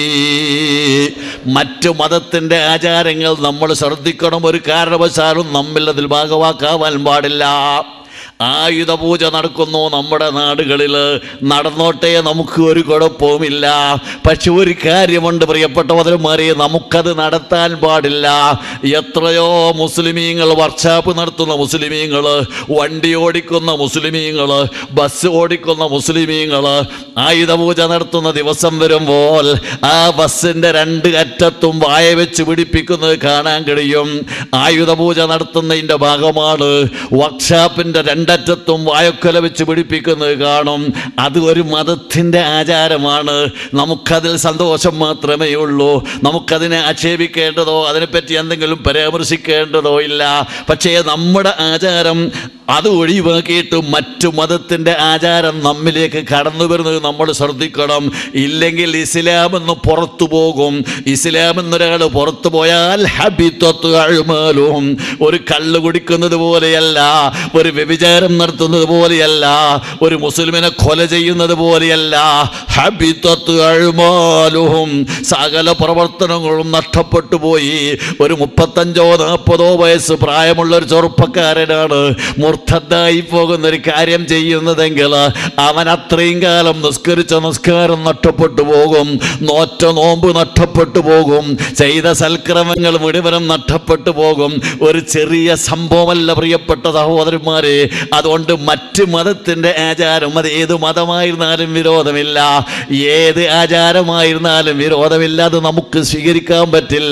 മറ്റു മതത്തിൻ്റെ ആചാരങ്ങൾ നമ്മൾ ശ്രദ്ധിക്കണം ഒരു കാരണവശാലും നമ്മിൽ അതിൽ ഭാഗവാക്കാവാൻ പാടില്ല ആയുധ പൂജ നടക്കുന്നു നമ്മുടെ നാടുകളിൽ നടന്നോട്ടെ നമുക്ക് ഒരു കുഴപ്പവുമില്ല പക്ഷെ ഒരു കാര്യമുണ്ട് പ്രിയപ്പെട്ട മതന്മാരെ നമുക്കത് നടത്താൻ പാടില്ല എത്രയോ മുസ്ലിമീങ്ങൾ വർക്ക്ഷോപ്പ് നടത്തുന്ന മുസ്ലിമീങ്ങൾ വണ്ടി ഓടിക്കുന്ന മുസ്ലിമീങ്ങൾ ബസ് ഓടിക്കുന്ന മുസ്ലിമീങ്ങൾ ആയുധ പൂജ നടത്തുന്ന ദിവസം വരുമ്പോൾ ആ ബസ്സിൻ്റെ രണ്ട് അറ്റത്തും വായ വെച്ച് പിടിപ്പിക്കുന്നത് കാണാൻ കഴിയും ആയുധ പൂജ നടത്തുന്നതിൻ്റെ ഭാഗമാണ് വർക്ക്ഷോപ്പിൻ്റെ രണ്ടറ്റത്തും വായക്കൊല വെച്ച് പിടിപ്പിക്കുന്നത് കാണും അത് ഒരു മതത്തിൻ്റെ ആചാരമാണ് നമുക്കതിൽ സന്തോഷം മാത്രമേ ഉള്ളൂ നമുക്കതിനെ ആക്ഷേപിക്കേണ്ടതോ അതിനെപ്പറ്റി എന്തെങ്കിലും പരാമർശിക്കേണ്ടതോ ഇല്ല പക്ഷേ നമ്മുടെ ആചാരം അത് ഒഴിവാക്കിയിട്ട് മറ്റു മതത്തിൻ്റെ ആചാരം നമ്മിലേക്ക് കടന്നു വരുന്നത് നമ്മൾ ശ്രദ്ധിക്കണം ഇല്ലെങ്കിൽ ഇസ്ലാം എന്ന് പുറത്തു പോകും ഇസ്ലാം എന്നൊരാൾ പുറത്തു പോയാൽ ഹബിത്വത്ത് അഴുമാലും ഒരു കള്ള് കുടിക്കുന്നത് പോലെയല്ല ഒരു വ്യഭിചാരം നടത്തുന്നത് പോലെയല്ല ഒരു മുസ്ലിമിനെ കൊല ചെയ്യുന്നത് പോലെയല്ല ഹബിത്വത്ത് അഴുമാലും സകല പ്രവർത്തനങ്ങളും നഷ്ടപ്പെട്ടു പോയി ഒരു മുപ്പത്തഞ്ചോ നാൽപ്പതോ വയസ്സ് പ്രായമുള്ള ഒരു ചെറുപ്പക്കാരനാണ് മൂർദ്ധതായി പോകുന്ന ഒരു കാര്യം ചെയ്യുന്നതെങ്കിൽ അവൻ അത്രയും കാലം നിസ്കരിച്ച നിസ്കാരം നഷ്ടപ്പെട്ടു പോകും നോറ്റ നോമ്പ് നഷ്ടപ്പെട്ടു പോകും ചെയ്ത സൽക്രമങ്ങൾ മുഴുവനും നഷ്ടപ്പെട്ടു പോകും ഒരു ചെറിയ സംഭവമല്ല പ്രിയപ്പെട്ട സഹോദരന്മാരെ അതുകൊണ്ട് മറ്റ് മതത്തിൻ്റെ ആചാരം അത് ഏത് മതമായിരുന്നാലും വിരോധമില്ല ഏത് ആചാരമായിരുന്നാലും വിരോധമില്ല അത് നമുക്ക് സ്വീകരിക്കാൻ പറ്റില്ല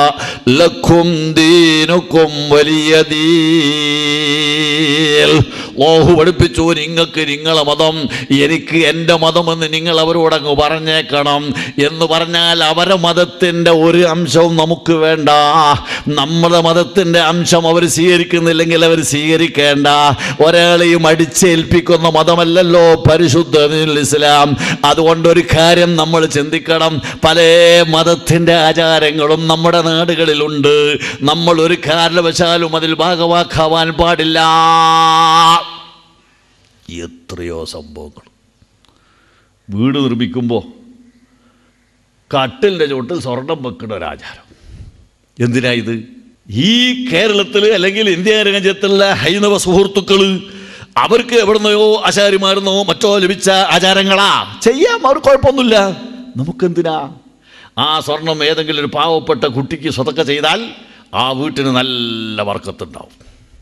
ലക്കും ദീനുക്കും വലിയ ദീൽ ലോഹു പഠിപ്പിച്ചു നിങ്ങൾക്ക് നിങ്ങളെ മതം എനിക്ക് എൻ്റെ മതമെന്ന് നിങ്ങൾ അവരോടങ്ങ് പറഞ്ഞേക്കണം എന്ന് പറഞ്ഞാൽ അവരെ മതത്തിൻ്റെ ഒരു അംശവും നമുക്ക് വേണ്ട നമ്മുടെ മതത്തിൻ്റെ അംശം അവർ സ്വീകരിക്കുന്നില്ലെങ്കിൽ അവർ സ്വീകരിക്കേണ്ട ഒരാളെയും അടിച്ചേൽപ്പിക്കുന്ന മതമല്ലല്ലോ പരിശുദ്ധ ഇസ്ലാം അതുകൊണ്ട് ഒരു കാര്യം നമ്മൾ ചിന്തിക്കണം പല മതത്തിൻ്റെ ആചാരങ്ങളും നമ്മുടെ നാടുകളിലുണ്ട് നമ്മൾ ഒരു കാരണവശാലും അതിൽ ഭാഗവാക്കാവാൻ പാടില്ല എത്രയോ സംഭവങ്ങൾ വീട് നിർമ്മിക്കുമ്പോൾ കട്ടിലിൻ്റെ ചുവട്ടിൽ സ്വർണം വെക്കുന്ന ഒരാചാരം എന്തിനാ ഇത് ഈ കേരളത്തിൽ അല്ലെങ്കിൽ ഇന്ത്യ രാജ്യത്തുള്ള ഹൈന്ദവ സുഹൃത്തുക്കൾ അവർക്ക് എവിടുന്നോ ആചാര്യമാരുന്നോ മറ്റോ ലഭിച്ച ആചാരങ്ങളാ ചെയ്യാം അവർ കുഴപ്പമൊന്നുമില്ല നമുക്കെന്തിനാ ആ സ്വർണം ഏതെങ്കിലും ഒരു പാവപ്പെട്ട കുട്ടിക്ക് സ്വതക്ക ചെയ്താൽ ആ വീട്ടിന് നല്ല വർക്കത്തുണ്ടാവും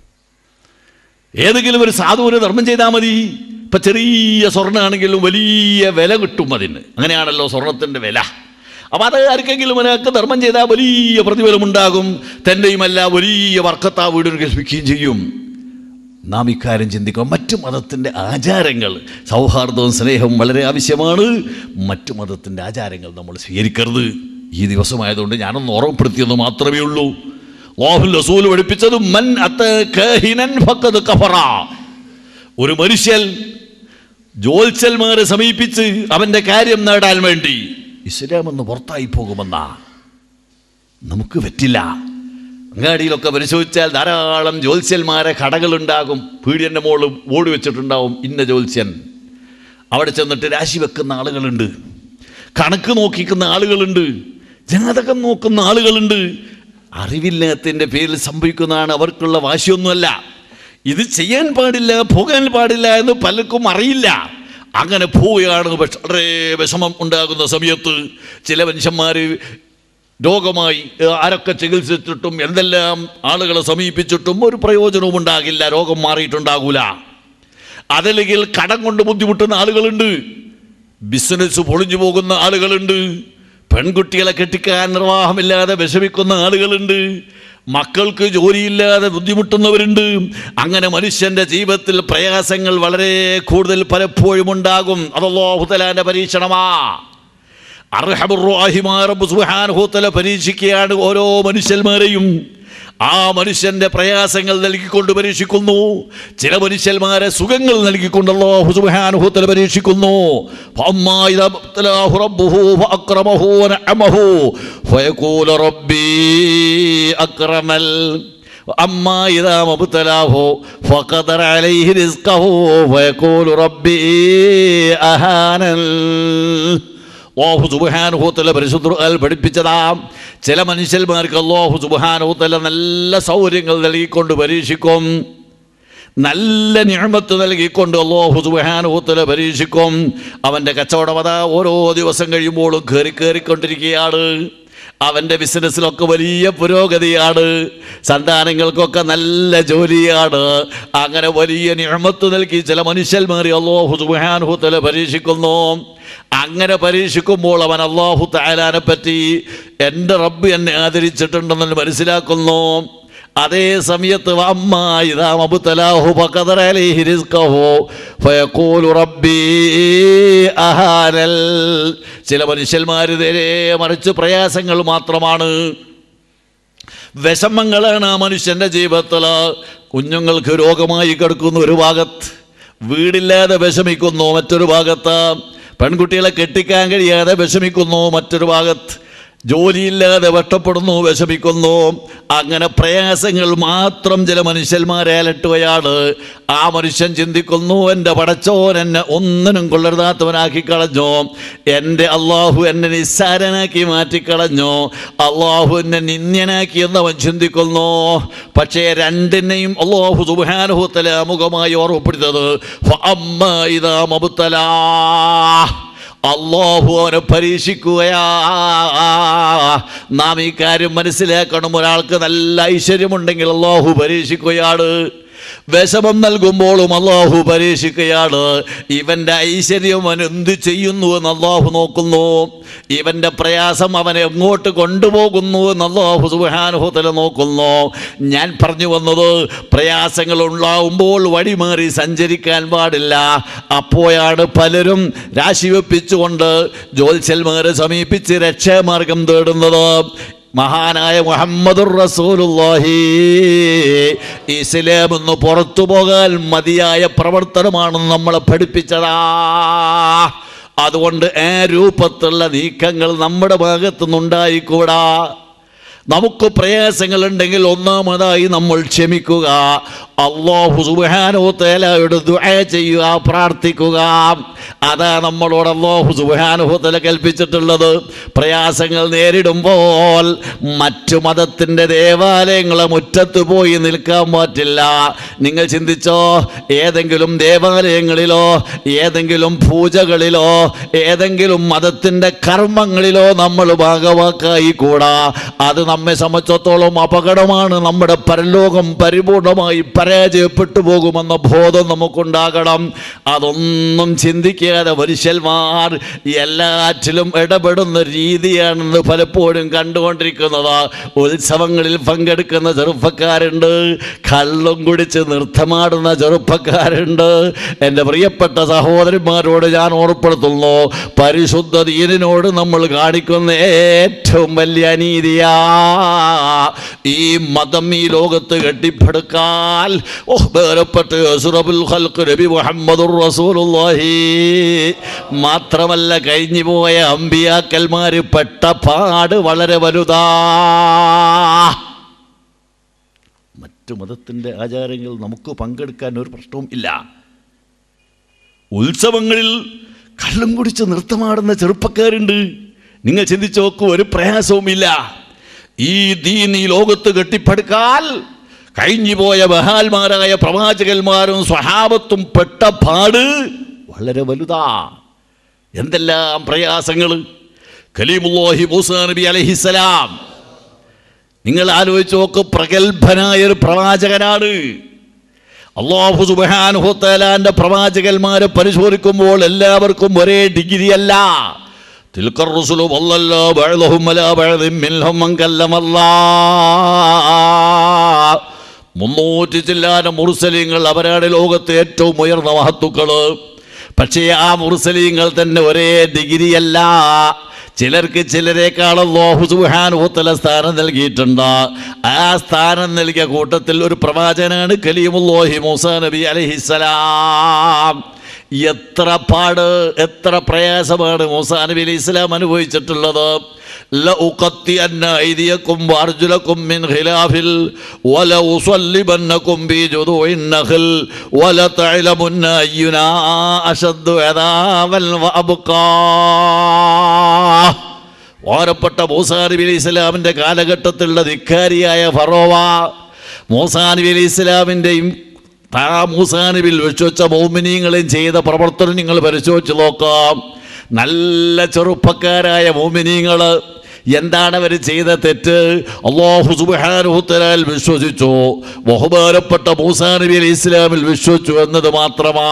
ഏതെങ്കിലും ഒരു സാധുവിന് ധർമ്മം ചെയ്താൽ മതി ഇപ്പം ചെറിയ സ്വർണ്ണമാണെങ്കിലും വലിയ വില കിട്ടും അതിന് അങ്ങനെയാണല്ലോ സ്വർണത്തിൻ്റെ വില അപ്പം അത് ആർക്കെങ്കിലും ഒരാൾക്ക് ധർമ്മം ചെയ്താൽ വലിയ പ്രതിഫലമുണ്ടാകും തൻ്റെയുമല്ല വലിയ വർക്കത്ത് ആ വീടിന് കൽപ്പിക്കുകയും ചെയ്യും നാം ഇക്കാര്യം ചിന്തിക്കണം മറ്റു മതത്തിൻ്റെ ആചാരങ്ങൾ സൗഹാർദ്ദവും സ്നേഹവും വളരെ ആവശ്യമാണ് മറ്റു മതത്തിൻ്റെ ആചാരങ്ങൾ നമ്മൾ സ്വീകരിക്കരുത് ഈ ദിവസമായതുകൊണ്ട് ഞാനൊന്ന് ഓർമ്മപ്പെടുത്തിയെന്ന് മാത്രമേ ഉള്ളൂ ഓഹുൽ റസൂൽ പഠിപ്പിച്ചത് മൻ അത്ത കാഹിനൻ ഫഖദ് കഫറ ഒരു മനുഷ്യൻ ജോത്സന്മാരെ സമീപിച്ച് അവൻ്റെ കാര്യം നേടാൻ വേണ്ടി ഇസ്ലാം എന്ന് പുറത്തായി പോകുമെന്നാ നമുക്ക് പറ്റില്ല അങ്ങാടിയിലൊക്കെ പരിശോധിച്ചാൽ ധാരാളം ജ്യോത്സ്യന്മാരെ കടകളുണ്ടാകും പീഡിയൻ്റെ മോള് ഓടി വെച്ചിട്ടുണ്ടാവും ഇന്ന ജ്യോത്സ്യൻ അവിടെ ചെന്നിട്ട് രാശി വെക്കുന്ന ആളുകളുണ്ട് കണക്ക് നോക്കിക്കുന്ന ആളുകളുണ്ട് ജാതകം നോക്കുന്ന ആളുകളുണ്ട് അറിവില്ലാത്തതിൻ്റെ പേരിൽ സംഭവിക്കുന്നതാണ് അവർക്കുള്ള വാശിയൊന്നുമല്ല ഇത് ചെയ്യാൻ പാടില്ല പോകാൻ പാടില്ല എന്ന് പലർക്കും അറിയില്ല അങ്ങനെ പോവുകയാണ് പക്ഷെ വളരെ വിഷമം ഉണ്ടാകുന്ന സമയത്ത് ചില മനുഷ്യന്മാർ രോഗമായി ഏഹ്, ആരൊക്കെ ചികിത്സിച്ചിട്ടും എന്തെല്ലാം ആളുകളെ സമീപിച്ചിട്ടും ഒരു പ്രയോജനവും ഉണ്ടാകില്ല രോഗം മാറിയിട്ടുണ്ടാകൂല അതല്ലെങ്കിൽ കടം കൊണ്ട് ബുദ്ധിമുട്ടുന്ന ആളുകളുണ്ട് ബിസിനസ് പൊളിഞ്ഞു പോകുന്ന ആളുകളുണ്ട് പെൺകുട്ടികളെ കെട്ടിക്കാൻ നിർവാഹമില്ലാതെ വിഷമിക്കുന്ന ആളുകളുണ്ട് മക്കൾക്ക് ജോലിയില്ലാതെ ബുദ്ധിമുട്ടുന്നവരുണ്ട് അങ്ങനെ മനുഷ്യന്റെ ജീവിതത്തിൽ പ്രയാസങ്ങൾ വളരെ കൂടുതൽ പലപ്പോഴും ഉണ്ടാകും അതല്ലോ പരീക്ഷണമാ അർഹബുറാഹിമാറബുസുഹാനുഹൂത്തല പരീക്ഷിക്കുകയാണ് ഓരോ മനുഷ്യന്മാരെയും ആ മനുഷ്യന്റെ പ്രയാസങ്ങൾ നൽകിക്കൊണ്ട് പരീക്ഷിക്കുന്നു ചില മനുഷ്യന്മാരെ സുഖങ്ങൾ നൽകിക്കൊണ്ടല്ലോ ഹുസുബാനുഹൂത്തല പരീക്ഷിക്കുന്നു فأما إذا ابتلاه ربه فأكرمه ونعمه فيقول ربي أكرمن وأما إذا ما ابتلاه فقدر عليه رزقه فيقول ربي أهانن അള്ളാഹു സുബാനുഭൂത്തല പരിശുദ്ധ ഖുർആൻ പഠിപ്പിച്ചതാ ചില മനുഷ്യന്മാർക്ക് അള്ളാഹു സുബാനുഭൂത്തല നല്ല സൗകര്യങ്ങൾ നൽകിക്കൊണ്ട് പരീക്ഷിക്കും നല്ല ഞാമത്ത് നൽകിക്കൊണ്ട് അള്ളാഹു സുബാനുഭൂത്തല പരീക്ഷിക്കും അവൻ്റെ കച്ചവടം അതാ ഓരോ ദിവസം കഴിയുമ്പോഴും കയറി കയറിക്കൊണ്ടിരിക്കുകയാണ് അവൻ്റെ ബിസിനസ്സിലൊക്കെ വലിയ പുരോഗതിയാണ് സന്താനങ്ങൾക്കൊക്കെ നല്ല ജോലിയാണ് അങ്ങനെ വലിയ നിഴമത്ത് നൽകി ചില മനുഷ്യന്മാരെ അള്ളാഹു സുബാനുഹുത്തല പരീക്ഷിക്കുന്നു അങ്ങനെ പരീക്ഷിക്കുമ്പോൾ അവൻ അള്ളാഹു താലാനെ പറ്റി എൻ്റെ റബ്ബ് എന്നെ ആദരിച്ചിട്ടുണ്ടെന്ന് മനസ്സിലാക്കുന്നു അതേ സമയത്ത് വഅമ്മാ ഇദാ മബ്തലാഹു ഫഖദറ അലൈഹി റിസ്ഖഹു ഫയഖൂലു റബ്ബി അഹാനൽ ചില മനുഷ്യന്മാർ നേരെ മറിച്ച് പ്രയാസങ്ങൾ മാത്രമാണ് വിഷമങ്ങളാണ് ആ മനുഷ്യൻ്റെ ജീവിതത്തിൽ കുഞ്ഞുങ്ങൾക്ക് രോഗമായി കിടക്കുന്ന ഒരു ഭാഗത്ത് വീടില്ലാതെ വിഷമിക്കുന്നു മറ്റൊരു ഭാഗത്ത് പെൺകുട്ടികളെ കെട്ടിക്കാൻ കഴിയാതെ വിഷമിക്കുന്നു മറ്റൊരു ഭാഗത്ത് ജോലിയില്ലാതെ വെട്ടപ്പെടുന്നു വിഷമിക്കുന്നു അങ്ങനെ പ്രയാസങ്ങൾ മാത്രം ചില മനുഷ്യന്മാരെ അലട്ടുകയാണ് ആ മനുഷ്യൻ ചിന്തിക്കുന്നു എൻ്റെ പടച്ചോൻ എന്നെ ഒന്നിനും കൊള്ളരുതാത്തവനാക്കി കളഞ്ഞു എൻ്റെ അള്ളാഹു എന്നെ നിസ്സാരനാക്കി മാറ്റിക്കളഞ്ഞു അള്ളാഹു എന്നെ നിന്ദ്യനാക്കി എന്നവൻ ചിന്തിക്കുന്നു പക്ഷേ രണ്ടിനെയും അള്ളാഹു സുബാനുഹത്തല മുഖമായി ഓർമ്മപ്പെടുത്തത് ഫഅമ്മാ ഇദാ മബ്തലാ അള്ളാഹു അവനെ പരീക്ഷിക്കുകയാ നാം ഈ കാര്യം മനസ്സിലാക്കണം ഒരാൾക്ക് നല്ല ഐശ്വര്യമുണ്ടെങ്കിൽ അള്ളാഹു പരീക്ഷിക്കുകയാണ് വിഷമം നൽകുമ്പോഴും അള്ളാഹു പരീക്ഷിക്കുകയാണ് ഇവന്റെ ഐശ്വര്യം അവൻ എന്ത് ചെയ്യുന്നു എന്ന് അള്ളാഹു നോക്കുന്നു ഇവന്റെ പ്രയാസം അവനെ എങ്ങോട്ട് കൊണ്ടുപോകുന്നു എന്ന് അള്ളാഹു സുബാനുഭവത്തിൽ നോക്കുന്നു ഞാൻ പറഞ്ഞു വന്നത് പ്രയാസങ്ങൾ ഉണ്ടാവുമ്പോൾ വഴിമാറി സഞ്ചരിക്കാൻ പാടില്ല അപ്പോഴാണ് പലരും രാശി വെപ്പിച്ചുകൊണ്ട് ജ്യോത്സ്യന്മാരെ സമീപിച്ച് രക്ഷാമാർഗം തേടുന്നത് മഹാനായ മുഹമ്മദുർ റസൂലുള്ളാഹി ഇസ്ലാം എന്ന് പുറത്തു പോകാൻ മതിയായ പ്രവർത്തനമാണെന്ന് നമ്മളെ പഠിപ്പിച്ചതാ അതുകൊണ്ട് ആ രൂപത്തിലുള്ള നീക്കങ്ങൾ നമ്മുടെ ഭാഗത്തുനിന്നുണ്ടായിക്കൂടാ നമുക്ക് പ്രയാസങ്ങളുണ്ടെങ്കിൽ ഒന്നാമതായി നമ്മൾ ക്ഷമിക്കുക അള്ളാഹു സുബാനോ തേലയോട് ദുആ ചെയ്യുക പ്രാർത്ഥിക്കുക അതാ നമ്മളോട് അള്ളാഹു സുബാനോ തല കൽപ്പിച്ചിട്ടുള്ളത് പ്രയാസങ്ങൾ നേരിടുമ്പോൾ മറ്റു മതത്തിൻ്റെ ദേവാലയങ്ങളെ മുറ്റത്ത് പോയി നിൽക്കാൻ പറ്റില്ല നിങ്ങൾ ചിന്തിച്ചോ ഏതെങ്കിലും ദേവാലയങ്ങളിലോ ഏതെങ്കിലും പൂജകളിലോ ഏതെങ്കിലും മതത്തിൻ്റെ കർമ്മങ്ങളിലോ നമ്മൾ ഭാഗവാക്കായി കൂടാ അത് നമ്മെ സംബന്ധിച്ചിടത്തോളം അപകടമാണ് നമ്മുടെ പരലോകം പരിപൂർണമായി പരാജയപ്പെട്ടു പോകുമെന്ന ബോധം നമുക്കുണ്ടാകണം അതൊന്നും ചിന്തിക്കാതെ മനുഷ്യന്മാർ എല്ലാറ്റിലും ഇടപെടുന്ന രീതിയാണെന്ന് പലപ്പോഴും കണ്ടുകൊണ്ടിരിക്കുന്നത് ഉത്സവങ്ങളിൽ പങ്കെടുക്കുന്ന ചെറുപ്പക്കാരുണ്ട് കള്ളും കുടിച്ച് നൃത്തമാടുന്ന ചെറുപ്പക്കാരുണ്ട് എൻ്റെ പ്രിയപ്പെട്ട സഹോദരന്മാരോട് ഞാൻ ഓർപ്പെടുത്തുന്നു പരിശുദ്ധ ദീനിനോട് നമ്മൾ കാണിക്കുന്ന ഏറ്റവും വലിയ അനീതിയാ ഈ മതം ഈ ലോകത്ത് കെട്ടിപ്പടുക്കാൻ ഓ വേറെപ്പെട്ട അസുറബുൽ ഖൽഖ് നബി മുഹമ്മദുർ റസൂലുള്ളാഹി മാത്രമല്ല കഴിഞ്ഞു പോയ അമ്പിയാക്കന്മാര് പെട്ട പാട് വളരെ വലുതാ മറ്റു മതത്തിൻ്റെ ആചാരങ്ങൾ നമുക്ക് പങ്കെടുക്കാൻ ഒരു പ്രശ്നവും ഇല്ല ഉത്സവങ്ങളിൽ കള്ളം കുടിച്ച് നൃത്തമാടുന്ന ചെറുപ്പക്കാരുണ്ട് നിങ്ങൾ ചിന്തിച്ചു നോക്കൂ ഒരു പ്രയാസവുമില്ല ഈ ദീൻ ഈ ലോകത്ത് കെട്ടിപ്പടുക്കാൽ കഴിഞ്ഞുപോയ ബഹാൽമാരായ പ്രവാചകന്മാരും സ്വഹാബത്തും പെട്ട പാട് വളരെ വലുതാ എന്തെല്ലാം പ്രയാസങ്ങൾ കലീമുല്ലാഹി മൂസാ നബി അലഹിസലാം നിങ്ങൾ ആലോചിച്ച് നോക്ക് പ്രഗത്ഭനായ ഒരു പ്രവാചകനാണ് അള്ളാഹു സുബാനുഹത്തലാന്റെ പ്രവാചകന്മാരെ പരിശോധിക്കുമ്പോൾ എല്ലാവർക്കും ഒരേ ഡിഗ്രി അല്ല തിൽക്കർ റുസുലു വല്ലല്ലാ ബഅദഹും അലാ ബഅദിൻ മിൻഹും മൻ കല്ലമല്ലാ മുന്നൂറ്റി ചില്ലാന മുർസലീങ്ങൾ അവരാണ് ലോകത്തെ ഏറ്റവും ഉയർന്ന മഹത്തുക്കള് പക്ഷേ ആ മുർസലീങ്ങൾ തന്നെ ഒരേ ഡിഗ്രിയല്ല ചിലർക്ക് ചിലരെക്കാൾ അല്ലാഹു സുബ്ഹാനഹു വതആല സ്ഥാനം നൽകിയിട്ടുണ്ട് ആ സ്ഥാനം നൽകിയ കൂട്ടത്തിൽ ഒരു പ്രവാചകനാണ് കലീമുല്ലാഹി മൂസാ നബി അലൈഹിസ്സലാം എത്ര പാട് എത്ര പ്രയാസമാണ് മൂസാ നബി അലൈഹി ഇസ്ലാം അനുഭവിച്ചിട്ടുള്ളത് لأقطعن أيديكم وأرجلكم من خلاف ولأصلبنكم في جذوع النخل ولتعلمن أينا أشد عذابا وأبقى ഓരപ്പെട്ട മൂസാ നബി അലൈഹി ഇസ്ലാമിൻ്റെ കാലഘട്ടത്തിലുള്ള ധിക്കാരിയായ ഫറോവ മൂസാ നബി അലൈഹി ഇസ്ലാമിൻ്റെയും ആ മൂസാ നബിയിൽ വെച്ചുവെച്ച മോമിനീങ്ങളെയും ചെയ്ത പ്രവർത്തനം നിങ്ങൾ പരിശോധിച്ച് നോക്കാം നല്ല ചെറുപ്പക്കാരായ മോമിനീങ്ങൾ എന്താണ് അവർ ചെയ്ത തെറ്റ് അള്ളാഹു സുബാനുഹുത്തലാൽ വിശ്വസിച്ചു ബഹുമാനപ്പെട്ട മൂസാ നബി അലൈഹി ഇസ്ലാമിൽ വിശ്വസിച്ചു എന്നത് മാത്രമാ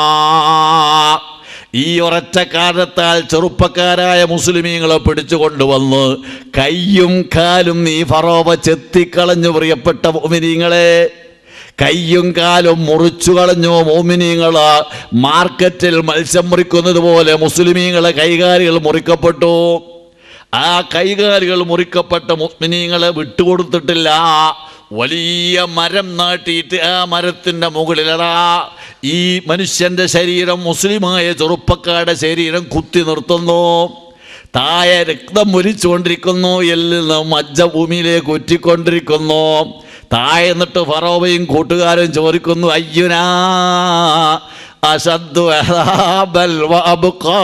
ഈ ഒരൊറ്റ കാരണത്താൽ ചെറുപ്പക്കാരായ മുസ്ലിമീങ്ങളെ പിടിച്ചു കൊണ്ടുവന്ന് കയ്യും കാലും ഈ ഫറോവ ചെത്തിക്കളഞ്ഞു പ്രിയപ്പെട്ട മോമിനീങ്ങളെ കയ്യും കാലും മുറിച്ചു കളഞ്ഞു മോമിനീങ്ങൾ മാർക്കറ്റിൽ മത്സ്യം മുറിക്കുന്നത് പോലെ മുസ്ലിമീങ്ങളെ കൈകാലികൾ മുറിക്കപ്പെട്ടു ആ കൈകാലികൾ മുറിക്കപ്പെട്ട മുസ്ലിമീങ്ങളെ വിട്ടുകൊടുത്തിട്ടില്ല വലിയ മരം നാട്ടിയിട്ട് ആ മരത്തിൻ്റെ മുകളിലതാ ഈ മനുഷ്യൻ്റെ ശരീരം മുസ്ലിമായ ചെറുപ്പക്കാരുടെ ശരീരം കുത്തി നിർത്തുന്നു താഴെ രക്തം മുരിച്ചുകൊണ്ടിരിക്കുന്നു എല്ലിൽ നിന്ന് മജ്ജ ഭൂമിയിലേക്ക് ഉറ്റിക്കൊണ്ടിരിക്കുന്നു താഴെ നിന്നിട്ട് ഫറോവയും കൂട്ടുകാരും ചോദിക്കുന്നു അയ്യുനാ അശദ്ദു അദാബൽ വഅബ്ഖാ.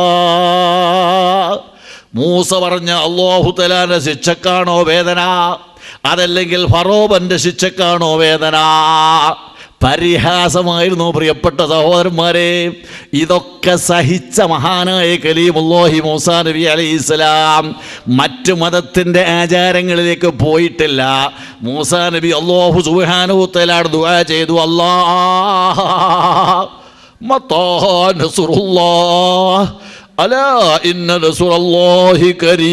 മൂസ പറഞ്ഞ അള്ളാഹു തലാന്റെ ശിക്ഷക്കാണോ വേദന അതല്ലെങ്കിൽ ഫറോബന്റെ ശിക്ഷക്കാണോ വേദന പരിഹാസമായിരുന്നു പ്രിയപ്പെട്ട സഹോദരന്മാരെ ഇതൊക്കെ സഹിച്ച മഹാനായ കലീമുല്ലാഹി മൂസാ നബി അലൈഹി ഇസ്ലാം മറ്റു മതത്തിൻ്റെ ആചാരങ്ങളിലേക്ക് പോയിട്ടില്ല മൂസാ നബി അള്ളാഹു സുബാനുത്തലാട് ദുആ ചെയ്തു അല്ലാ മത്താ നസുറുല്ലാഹ് അലാ ഇന്ന നസുറല്ലാഹി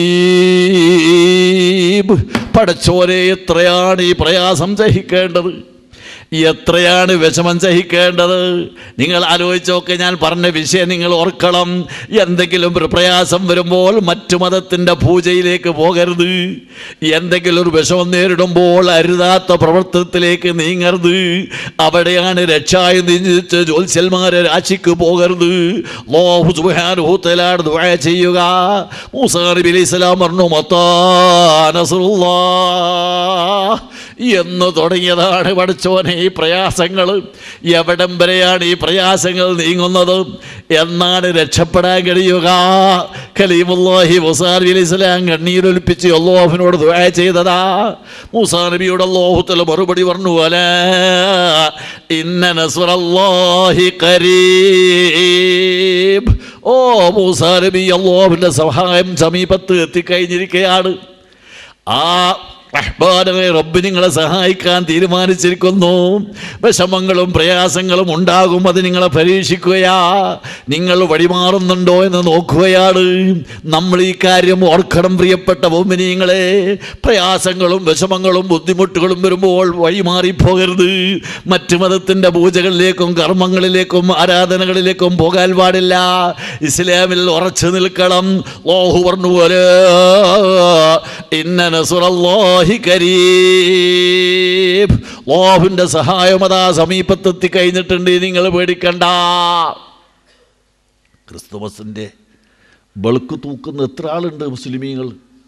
കരീബ് പടച്ചോരെ എത്രയാണ് ഈ പ്രയാസം സഹിക്കേണ്ടത് എത്രയാണ് വിഷമം സഹിക്കേണ്ടത് നിങ്ങൾ ആലോചിച്ചൊക്കെ ഞാൻ പറഞ്ഞ വിഷയം നിങ്ങൾ ഓർക്കണം എന്തെങ്കിലും ഒരു പ്രയാസം വരുമ്പോൾ മറ്റു മതത്തിൻ്റെ പൂജയിലേക്ക് പോകരുത് എന്തെങ്കിലും ഒരു വിഷമം നേരിടുമ്പോൾ അരുതാത്ത പ്രവർത്തനത്തിലേക്ക് നീങ്ങരുത് അവിടെയാണ് രക്ഷായി നിന്നിച്ച് ജ്യോത്സ്യന്മാരെ രാശിക്ക് പോകരുത് ലോഹു സുബാനുഭൂത്തലാണ് ദുആ ചെയ്യുക മൂസാ നബി അലൈഹി സ്വലാം പറഞ്ഞു മത്താ നസ്റുല്ലാ എന്ന് തുടങ്ങിയതാണ് പഠിച്ചോനെ ഈ പ്രയാസങ്ങൾ എവിടം വരെയാണ് ഈ പ്രയാസങ്ങൾ നീങ്ങുന്നത് എന്നാണ് രക്ഷപ്പെടാൻ കഴിയുക കലീമുല്ലാഹി മുസാ നബി അലൈഹി സ്വലാം കണ്ണീരൊലിപ്പിച്ച് അള്ളാഹുവിനോട് ദുആ ചെയ്തതാ മൂസാ നബിയുടെ അള്ളാഹുത്തല മറുപടി പറഞ്ഞു അല ഇന്ന നസ്റല്ലാഹി കരീബ് ഓ മൂസാ നബി അള്ളാഹുവിൻ്റെ സഹായം സമീപത്ത് എത്തിക്കഴിഞ്ഞിരിക്കുകയാണ് ആ റഹ്മാനായ റബ്ബ് നിങ്ങളെ സഹായിക്കാൻ തീരുമാനിച്ചിരിക്കുന്നു വിഷമങ്ങളും പ്രയാസങ്ങളും ഉണ്ടാകും അത് നിങ്ങളെ പരീക്ഷിക്കുകയാ നിങ്ങൾ വഴിമാറുന്നുണ്ടോ എന്ന് നോക്കുകയാണ് നമ്മൾ ഈ കാര്യം ഓർക്കണം പ്രിയപ്പെട്ട ഭൂമിനിങ്ങളെ പ്രയാസങ്ങളും വിഷമങ്ങളും ബുദ്ധിമുട്ടുകളും വരുമ്പോൾ വഴിമാറിപ്പോകരുത് മറ്റു മതത്തിൻ്റെ പൂജകളിലേക്കും കർമ്മങ്ങളിലേക്കും ആരാധനകളിലേക്കും പോകാൻ പാടില്ല ഇസ്ലാമിൽ ഉറച്ചു നിൽക്കണം ഓഹു പറഞ്ഞു പോലെ ഇന്ന നസുറല്ലാഹി കരീബ് ലോഹിൻ്റെ സഹായം അതാ സമീപത്തെത്തി കഴിഞ്ഞിട്ടുണ്ട് നിങ്ങൾ പേടിക്കണ്ട ക്രിസ്തുമസിൻ്റെ വെളുക്ക് തൂക്കുന്ന എത്ര ആളുണ്ട് മുസ്ലിമീങ്ങൾ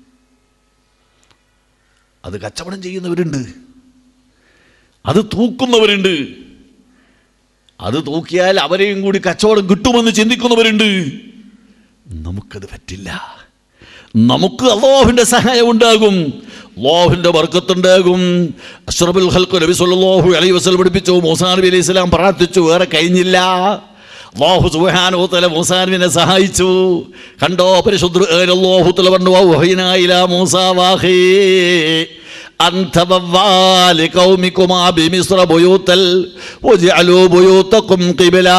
അത് കച്ചവടം ചെയ്യുന്നവരുണ്ട് അത് തൂക്കുന്നവരുണ്ട് അത് തൂക്കിയാൽ അവരെയും കൂടി കച്ചവടം കിട്ടുമെന്ന് ചിന്തിക്കുന്നവരുണ്ട് നമുക്കത് പറ്റില്ല നമുക്ക് അള്ളാഹുവിൻ്റെ സഹായം ഉണ്ടാകും അള്ളാഹുവിൻ്റെ വർക്കത്തുണ്ടാകും അഷ്റബുൽ ഹൽക്കു നബി സല്ലല്ലാഹു അലൈഹി വസല്ലം പഠിപ്പിച്ചു മൂസാ നബി അലൈഹി സ്വലാം പ്രാർത്ഥിച്ചു വേറെ കഴിഞ്ഞില്ല അള്ളാഹു സുബ്ഹാനഹു വതആല മൂസാ നബിനെ സഹായിച്ചു കണ്ടോ പരിശുദ്ധ അല്ലാഹു തആല പറഞ്ഞു വഹീനാ ഇലാ മൂസാ വാഹി أنت بوال قومكما بمصر بيوتا وجعلوا بيوتكم قبلا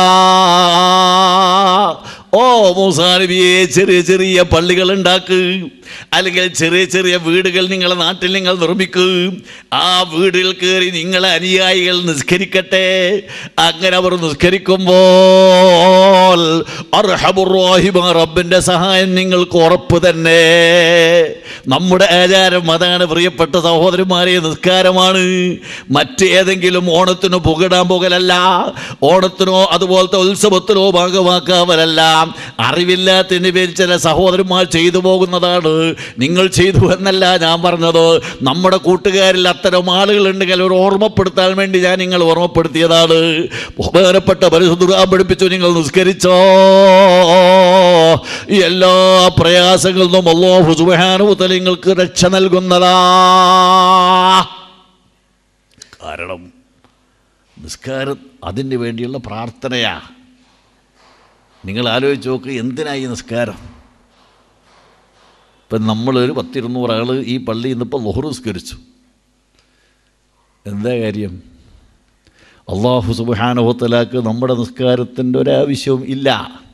ഓ മൂസാനബിയെ ചെറിയ ചെറിയ പള്ളികൾ ഉണ്ടാക്ക് അല്ലെങ്കിൽ ചെറിയ ചെറിയ വീടുകൾ നിങ്ങളുടെ നാട്ടിൽ നിങ്ങൾ നിർമ്മിക്കൂ ആ വീടുകൾ കയറി നിങ്ങളെ അനുയായികൾ നിസ്കരിക്കട്ടെ അങ്ങനെ അവർ നിസ്കരിക്കുമ്പോൾ അർഹമുറാഹിമ റബ്ബിൻ്റെ സഹായം നിങ്ങൾക്ക് ഉറപ്പ് തന്നെ നമ്മുടെ ആചാരം അതാണ് പ്രിയപ്പെട്ട സഹോദരന്മാരെ നിസ്കാരമാണ് മറ്റേതെങ്കിലും ഓണത്തിനോ പുകിടാൻ പോകലല്ല ഓണത്തിനോ അതുപോലത്തെ ഉത്സവത്തിനോ ഭാഗമാക്കാവലല്ല അറിവില്ലാത്തതിന് പേരിൽ ചില സഹോദരന്മാർ ചെയ്തു പോകുന്നതാണ് നിങ്ങൾ ചെയ്തു എന്നല്ല ഞാൻ പറഞ്ഞത് നമ്മുടെ കൂട്ടുകാരിൽ അത്തരം ആളുകളുണ്ടെങ്കിൽ അവർ ഓർമ്മപ്പെടുത്താൻ വേണ്ടി ഞാൻ നിങ്ങൾ ഓർമ്മപ്പെടുത്തിയതാണ് ബഹുമാനപ്പെട്ട പരിശുദ്ധ പഠിപ്പിച്ചു നിങ്ങൾ നിസ്കരിച്ചോ ഈ എല്ലാ പ്രയാസങ്ങളിൽ നിന്നും അള്ളാഹു സുബാനുഭൂത്തൽ നിങ്ങൾക്ക് രക്ഷ നൽകുന്നതാ കാരണം നിസ്കാരം അതിന് വേണ്ടിയുള്ള പ്രാർത്ഥനയാ നിങ്ങൾ ആലോചിച്ച് നോക്ക് എന്തിനായി നിസ്കാരം ഇപ്പം നമ്മളൊരു പത്തിരുന്നൂറ് ആൾ ഈ പള്ളിയിൽ നിന്നിപ്പോൾ ലൊഹറു നിസ്കരിച്ചു എന്താ കാര്യം അള്ളാഹു സുബാനുഭവത്തലാക്ക് നമ്മുടെ നിസ്കാരത്തിൻ്റെ ഒരാവശ്യവും ഇല്ല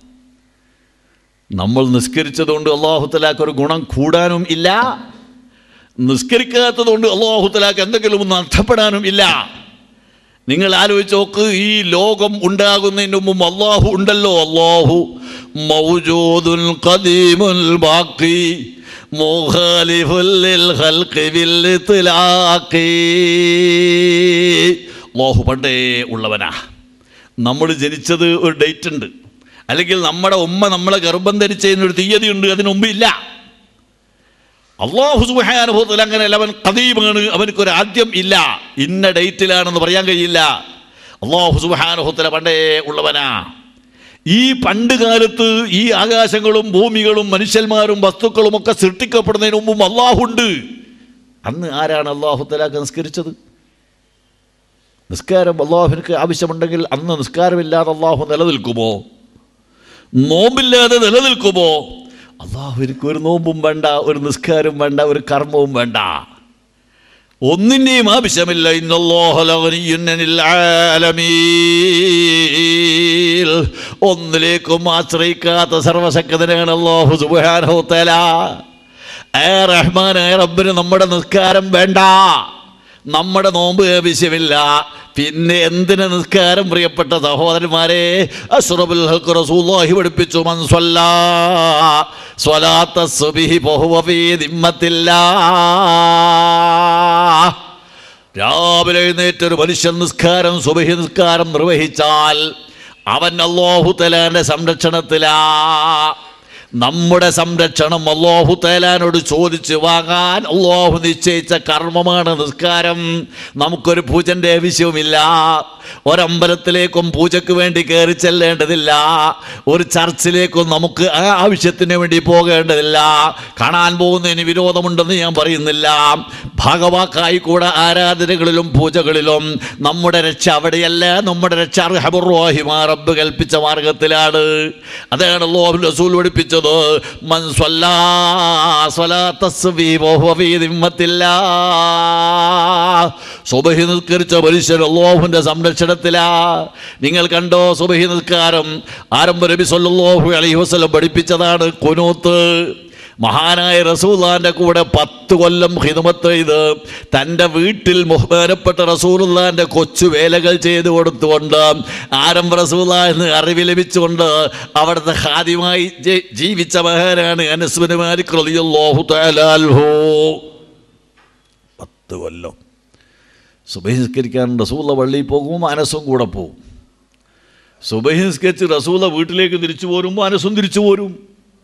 നമ്മൾ നിസ്കരിച്ചതുകൊണ്ട് അള്ളാഹുത്തലാക്ക് ഒരു ഗുണം കൂടാനും ഇല്ല നിസ്കരിക്കാത്തതുകൊണ്ട് അള്ളാഹുത്തലാക്ക് എന്തെങ്കിലും നഷ്ടപ്പെടാനും ഇല്ല നിങ്ങൾ ആലോചിച്ച് നോക്ക് ഈ ലോകം ഉണ്ടാകുന്നതിന് മുമ്പ് അള്ളാഹു ഉണ്ടല്ലോ അള്ളാഹു മൗജൂദുൽ ഖദീമുൽ ബാക്കി മുഖാലിഫുൽ ലിൽ ഖൽഖി ബിൽ ഇത്ലാഖി അള്ളാഹു പണ്ടേ ഉള്ളവനാ നമ്മൾ ജനിച്ചത് ഒരു ഡേറ്റ് ഉണ്ട് അല്ലെങ്കിൽ നമ്മുടെ ഉമ്മ നമ്മളെ ഗർഭം ധരിച്ചതിനൊരു തീയതി ഉണ്ട് അതിന് മുമ്പ് ഇല്ല അള്ളാഹു സുബാനുഭവത്തിൽ അങ്ങനെയല്ല അവൻ കദീമാണ് അവനക്കൊരു ആദ്യം ഇല്ല ഇന്ന ഡേറ്റിലാണെന്ന് പറയാൻ കഴിയില്ല അള്ളാഹു സുബാനുഭവത്തിലെ പണ്ടേ ഉള്ളവനാ ഈ പണ്ട് കാലത്ത് ഈ ആകാശങ്ങളും ഭൂമികളും മനുഷ്യന്മാരും വസ്തുക്കളും ഒക്കെ സൃഷ്ടിക്കപ്പെടുന്നതിന് മുമ്പും അള്ളാഹുണ്ട് അന്ന് ആരാണ് അള്ളാഹു തലാക്ക് നിസ്കരിച്ചത് നിസ്കാരം അള്ളാഹുവിനക്ക് ആവശ്യമുണ്ടെങ്കിൽ അന്ന് നിസ്കാരമില്ലാതെ അള്ളാഹു നിലനിൽക്കുമോ നോമ്പില്ലാതെ നിലനിൽക്കുമോ അള്ളാഹുവിനക്ക് ഒരു നോമ്പും വേണ്ട ഒരു നിസ്കാരവും വേണ്ട ഒരു കർമ്മവും വേണ്ട ഒന്നിൻ്റെയും ആവശ്യമില്ല ഇന്നല്ലോഹലീൽ ഒന്നിലേക്കും ആശ്രയിക്കാത്ത സർവശക്തനാണ് അല്ലാഹു സുബ്ഹാനഹു തആല ഏ റഹ്മാനായ റബ്ബിന് നമ്മുടെ നിസ്കാരം വേണ്ട നമ്മുടെ നോമ്പ് ആവശ്യമില്ല പിന്നെ എന്തിന് നിസ്കാരം പ്രിയപ്പെട്ട സഹോദരന്മാരെ അഷ്റഫുൽ ഹഖ് റസൂലുള്ളാഹി പഠിപ്പിച്ചു മൻ സ്വല്ലാ സ്വലാത്ത സുബ്ഹി ഫഹുവ ഫീ ദിമ്മത്തില്ലാ രാവിലെ എഴുന്നേറ്റ് ഒരു മനുഷ്യൻ നിസ്കാരം സുബഹി നിസ്കാരം നിർവഹിച്ചാൽ അവൻ അള്ളാഹു തലാന്റെ സംരക്ഷണത്തിലാ നമ്മുടെ സംരക്ഷണം അള്ളാഹു തേലാനോട് ചോദിച്ച് വാങ്ങാൻ അള്ളാഹു നിശ്ചയിച്ച കർമ്മമാണ് നിസ്കാരം നമുക്കൊരു പൂജൻ്റെ ആവശ്യവുമില്ല ഒരമ്പലത്തിലേക്കും പൂജയ്ക്ക് വേണ്ടി കയറി ചെല്ലേണ്ടതില്ല ഒരു ചർച്ചിലേക്കും നമുക്ക് ആ ആവശ്യത്തിന് വേണ്ടി പോകേണ്ടതില്ല കാണാൻ പോകുന്നതിന് വിരോധമുണ്ടെന്ന് ഞാൻ പറയുന്നില്ല ഭാഗവാക്കായി കൂടെ ആരാധനകളിലും പൂജകളിലും നമ്മുടെ രക്ഷ അവിടെയല്ല നമ്മുടെ രക്ഷ അർഹബുറോഹിമാ റബ്ബ് കൽപ്പിച്ച മാർഗത്തിലാണ് അതാണ് അല്ലാഹു റസൂൽ പഠിപ്പിച്ചത് മൻ സ്വല്ലാ സ്വലാത്ത സുബ്ഹി വഹുവ ഫീ ദിമ്മത്തില്ലാ സുബഹി നിസ്കരിച്ച മനുഷ്യൻ അള്ളാഹുവിൻ്റെ സംരക്ഷണത്തിലാ നിങ്ങൾ കണ്ടോ സുബഹി നിസ്കാരം ആരംഭ നബി സല്ലല്ലാഹു അലൈഹി വസല്ലം പഠിപ്പിച്ചതാണ് കുനൂത്ത് മഹാനായ റസൂല്ലാൻ്റെ കൂടെ പത്ത് കൊല്ലം ഹിദമത്ത് ചെയ്ത് തൻ്റെ വീട്ടിൽ ബഹുമാനപ്പെട്ട റസൂലുള്ളാൻ്റെ കൊച്ചു വേലകൾ ചെയ്തു കൊടുത്തുകൊണ്ട് ആരംഭ റസൂല എന്ന് അറിവ് ലഭിച്ചുകൊണ്ട് അവിടുത്തെ ഹാദ്യമായി ജി- ജീവിച്ച മഹാനാണ് അനസ്ബിന് മാലിക് റളിയല്ലാഹു തആല അൻഹു പത്ത് കൊല്ലം സുബഹി നിസ്കരിക്കാൻ റസൂല പള്ളിയിൽ പോകുമ്പോൾ അനസും കൂടെ പോകും സുബഹി നിസ്കരിച്ച് റസൂല വീട്ടിലേക്ക് തിരിച്ചു പോരുമ്പോൾ അനസും തിരിച്ചു പോരും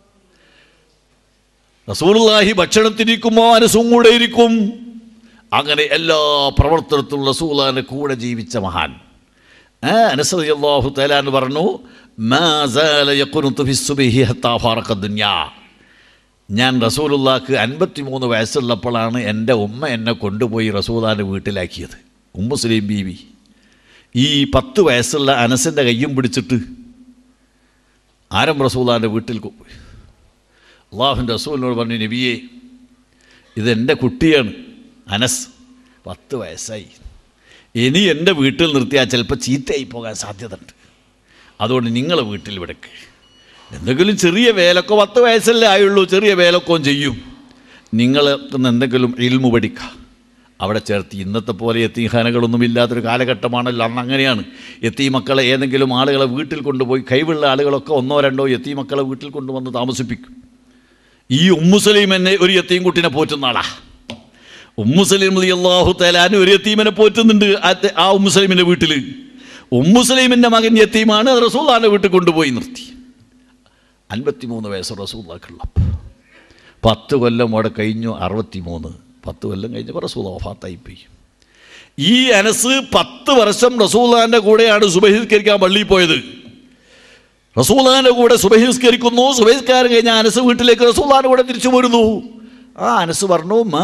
റസൂലുള്ളാഹി ഭക്ഷണത്തിരിക്കുമ്പോൾ അനസും കൂടെ ഇരിക്കും അങ്ങനെ എല്ലാ പ്രവർത്തനത്തിലും റസൂലാൻ്റെ കൂടെ ജീവിച്ച മഹാൻ ആ അനസ് റളിയല്ലാഹു തആല എന്ന് പറഞ്ഞു മാ സാല യഖ്നുതു ഫി സുബ്ഹി ഹത്താ ഫാറഖ ദുനിയാ ഞാൻ റസൂലുള്ളാക്ക് അൻപത്തി മൂന്ന് വയസ്സുള്ളപ്പോഴാണ് എൻ്റെ ഉമ്മ എന്നെ കൊണ്ടുപോയി റസൂലാൻ്റെ വീട്ടിലാക്കിയത് ഉമ്മുസ്ലിം ബീവി ഈ പത്ത് വയസ്സുള്ള അനസിൻ്റെ കയ്യും പിടിച്ചിട്ട് ആരം റസൂലാൻ്റെ വീട്ടിൽ കൊണ്ടുപോയി അള്ളാഹുൻ്റെ റസൂലിനോട് പറഞ്ഞു നബിയെ ഇതെൻ്റെ കുട്ടിയാണ് അനസ് പത്ത് വയസ്സായി ഇനി എൻ്റെ വീട്ടിൽ നിർത്തിയാൽ ചിലപ്പോൾ ചീത്തയായി പോകാൻ സാധ്യതയുണ്ട് അതുകൊണ്ട് നിങ്ങളെ വീട്ടിൽ വിടക്ക് എന്തെങ്കിലും ചെറിയ വേലക്കോ പത്ത് വയസ്സല്ലേ ആയുള്ളൂ ചെറിയ വേലക്കോ ചെയ്യും നിങ്ങൾ എന്തെങ്കിലും ഇൽമു പഠിക്കുക അവിടെ ചേർത്ത് ഇന്നത്തെ പോലെ എത്തീഖാനകളൊന്നും ഇല്ലാത്തൊരു കാലഘട്ടമാണല്ലോ അന്ന് അങ്ങനെയാണ് എത്തീ മക്കളെ ഏതെങ്കിലും ആളുകളെ വീട്ടിൽ കൊണ്ടുപോയി കൈവുള്ള ആളുകളൊക്കെ ഒന്നോ രണ്ടോ എത്തീ മക്കളെ വീട്ടിൽ കൊണ്ടുവന്ന് താമസിപ്പിക്കും ഈ ഉമ്മുസലീം എന്നെ ഒരു യത്തീം കുട്ടിനെ പോറ്റുന്ന ആളാ ഉമ്മുസലീം അലി അള്ളാഹു തലാൻ ഒരു യത്തീമിനെ പോറ്റുന്നുണ്ട് ആ ത- ആ ഉമ്മുസലീമിൻ്റെ വീട്ടിൽ ഉമ്മുസലീമിൻ്റെ മകൻ യത്തീമാണ് അത് റസൂള്ളാൻ്റെ വീട്ടിൽ കൊണ്ടുപോയി നിർത്തി അൻപത്തിമൂന്ന് വയസ്സ് റസൂള്ളാക്കുള്ള പത്ത് കൊല്ലം അവിടെ കഴിഞ്ഞു അറുപത്തി മൂന്ന് പത്ത് കൊല്ലം കഴിഞ്ഞപ്പോൾ റസൂൽ വഫാത്തായി പോയി ഈ അനസ് പത്ത് വർഷം റസൂള്ളാൻ്റെ കൂടെയാണ് സുബഹിസ്കരിക്കാൻ പള്ളിയിൽ പോയത് റസൂലാന്റെ കൂടെ സുബഹിസ്കരിക്കുന്നു സുബഹിസ്കാരം കഴിഞ്ഞ അനസ് വീട്ടിലേക്ക് റസൂലാന്റെ കൂടെ തിരിച്ചു പോരുന്നു ആ അനസ് പറഞ്ഞു മാ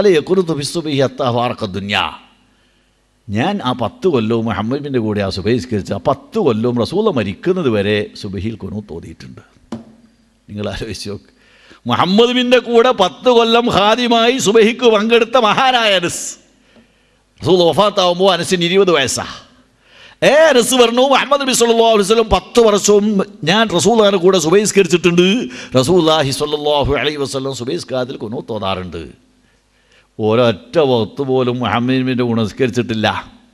ദുന്യാ ഞാൻ ആ പത്ത് കൊല്ലവും മുഹമ്മദിൻ്റെ കൂടെ ആ സുബഹിസ്കരിച്ച ആ പത്ത് കൊല്ലവും റസൂല മരിക്കുന്നത് വരെ സുബഹിയിൽ കൊനു തോന്നിയിട്ടുണ്ട് നിങ്ങൾ ആലോചിച്ച് നോക്ക് മുഹമ്മദിൻ്റെ കൂടെ പത്ത് കൊല്ലം ഹാദ്യമായി സുബഹിക്ക് പങ്കെടുത്ത മഹാനായ അനസ് റസൂൽ വഫാത്താവുമ്പോൾ അനസിന് ഇരുപത് വയസ്സാ ഏ അനസ് പറഞ്ഞു മുഹമ്മദ് നബി സല്ലല്ലാഹു അലൈഹി വസല്ലം പത്ത് വർഷവും ഞാൻ റസൂലാൻ്റെ കൂടെ സുബൈസ്കരിച്ചിട്ടുണ്ട് റസൂല്ലാഹി സല്ലല്ലാഹു അലൈഹി വസല്ലം സുബൈസ്കാരത്തിൽ കൊന്നു തോന്നാറുണ്ട് ഒരൊറ്റ വക്ത് പോലും മുഹമ്മദിൻ്റെ ഗുണസ്കരിച്ചിട്ടില്ല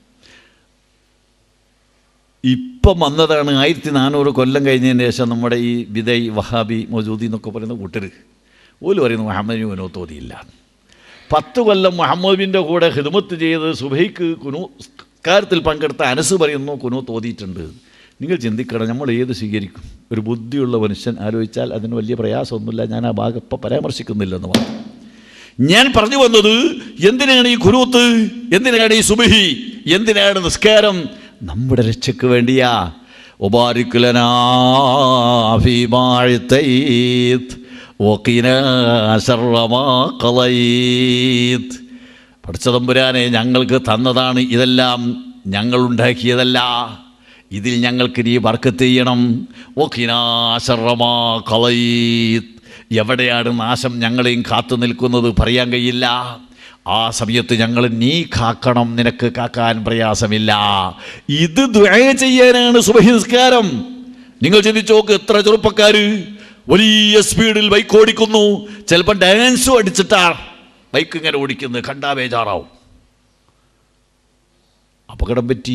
ഇപ്പം വന്നതാണ് ആയിരത്തി നാനൂറ് കൊല്ലം കഴിഞ്ഞതിന് ശേഷം നമ്മുടെ ഈ വിദയ് വഹാബി മൊജൂദി എന്നൊക്കെ പറയുന്ന കൂട്ടർ ഓല് പറയുന്നു മുഹമ്മദിന് കുനോ തോന്നിയില്ല പത്ത് കൊല്ലം മുഹമ്മദിൻ്റെ കൂടെ ഹിദ്മത്ത് ചെയ്ത് സുബൈക്ക് കുനു കാര്യത്തിൽ പങ്കെടുത്ത അനസ് പറയുന്നു കുനു തോന്നിയിട്ടുണ്ട് നിങ്ങൾ ചിന്തിക്കണം നമ്മൾ ഏത് സ്വീകരിക്കും ഒരു ബുദ്ധിയുള്ള മനുഷ്യൻ ആലോചിച്ചാൽ അതിന് വലിയ പ്രയാസമൊന്നുമില്ല ഞാൻ ആ ഭാഗം ഇപ്പം പരാമർശിക്കുന്നില്ലെന്ന് പറഞ്ഞു ഞാൻ പറഞ്ഞു വന്നത് എന്തിനാണ് ഈ കുനൂത്ത് എന്തിനാണ് ഈ സുബഹി എന്തിനാണ് നിസ്കാരം നമ്മുടെ രക്ഷയ്ക്ക് വേണ്ടിയാ ഉപാരിക്കുലനാ ഫീമാ അഴ്തൈത് വഖിനാ ശർറ മാ ഖളൈത് പഠിച്ചതമ്പുരാനെ ഞങ്ങൾക്ക് തന്നതാണ് ഇതെല്ലാം ഞങ്ങൾ ഉണ്ടാക്കിയതല്ല ഇതിൽ ഞങ്ങൾക്ക് നീ വർക്കത്ത് ചെയ്യണം ഓഖിനാശറമാ കളയീത്ത് എവിടെയാണ് നാശം ഞങ്ങളെയും കാത്തു നിൽക്കുന്നത് പറയാൻ കഴിയില്ല ആ സമയത്ത് ഞങ്ങൾ നീ കാക്കണം നിനക്ക് കാക്കാൻ പ്രയാസമില്ല ഇത് ദ്വയ ചെയ്യാനാണ് സുബഹിസ്കാരം നിങ്ങൾ ചിന്തിച്ചു നോക്ക് എത്ര ചെറുപ്പക്കാർ വലിയ സ്പീഡിൽ ബൈക്ക് ഓടിക്കുന്നു ചിലപ്പോൾ ഡാൻസും അടിച്ചിട്ടാ ബൈക്ക് ഇങ്ങനെ ഓടിക്കുന്നത് കണ്ടാ ബേജാറാവും അപകടം പറ്റി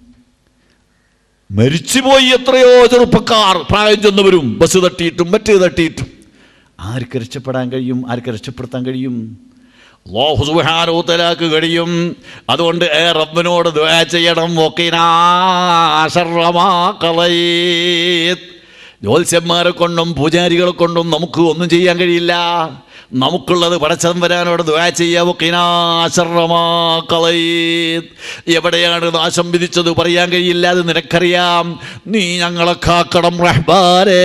മരിച്ചുപോയി എത്രയോ ചെറുപ്പക്കാർ പ്രായം ചെന്നവരും ബസ് തട്ടിയിട്ടും മറ്റേ തട്ടിയിട്ടും ആർക്ക് രക്ഷപ്പെടാൻ കഴിയും ആർക്ക് രക്ഷപ്പെടുത്താൻ കഴിയും അല്ലാഹു സുബ്ഹാനഹു തആലാക്ക് കഴിയും അതുകൊണ്ട് ഏ റബ്ബിനോട് ദുആ ചെയ്യണം വഖിനാ ശർറമാ ഖളൈത് ജ്യോത്സ്യന്മാരെ കൊണ്ടും പൂജാരികളെ കൊണ്ടും നമുക്ക് ഒന്നും ചെയ്യാൻ കഴിയില്ല നമുക്കുള്ളത് പടച്ചതം വരാനോട് ദുആ ചെയ്യാ വഖിനാ ശർറമാ ഖളൈത് എവിടെയാണ് നാശം വിധിച്ചത് പറയാൻ കഴിയില്ല അത് നിനക്കറിയാം നീ ഞങ്ങളെ കാക്കണം റഹ്ബാരേ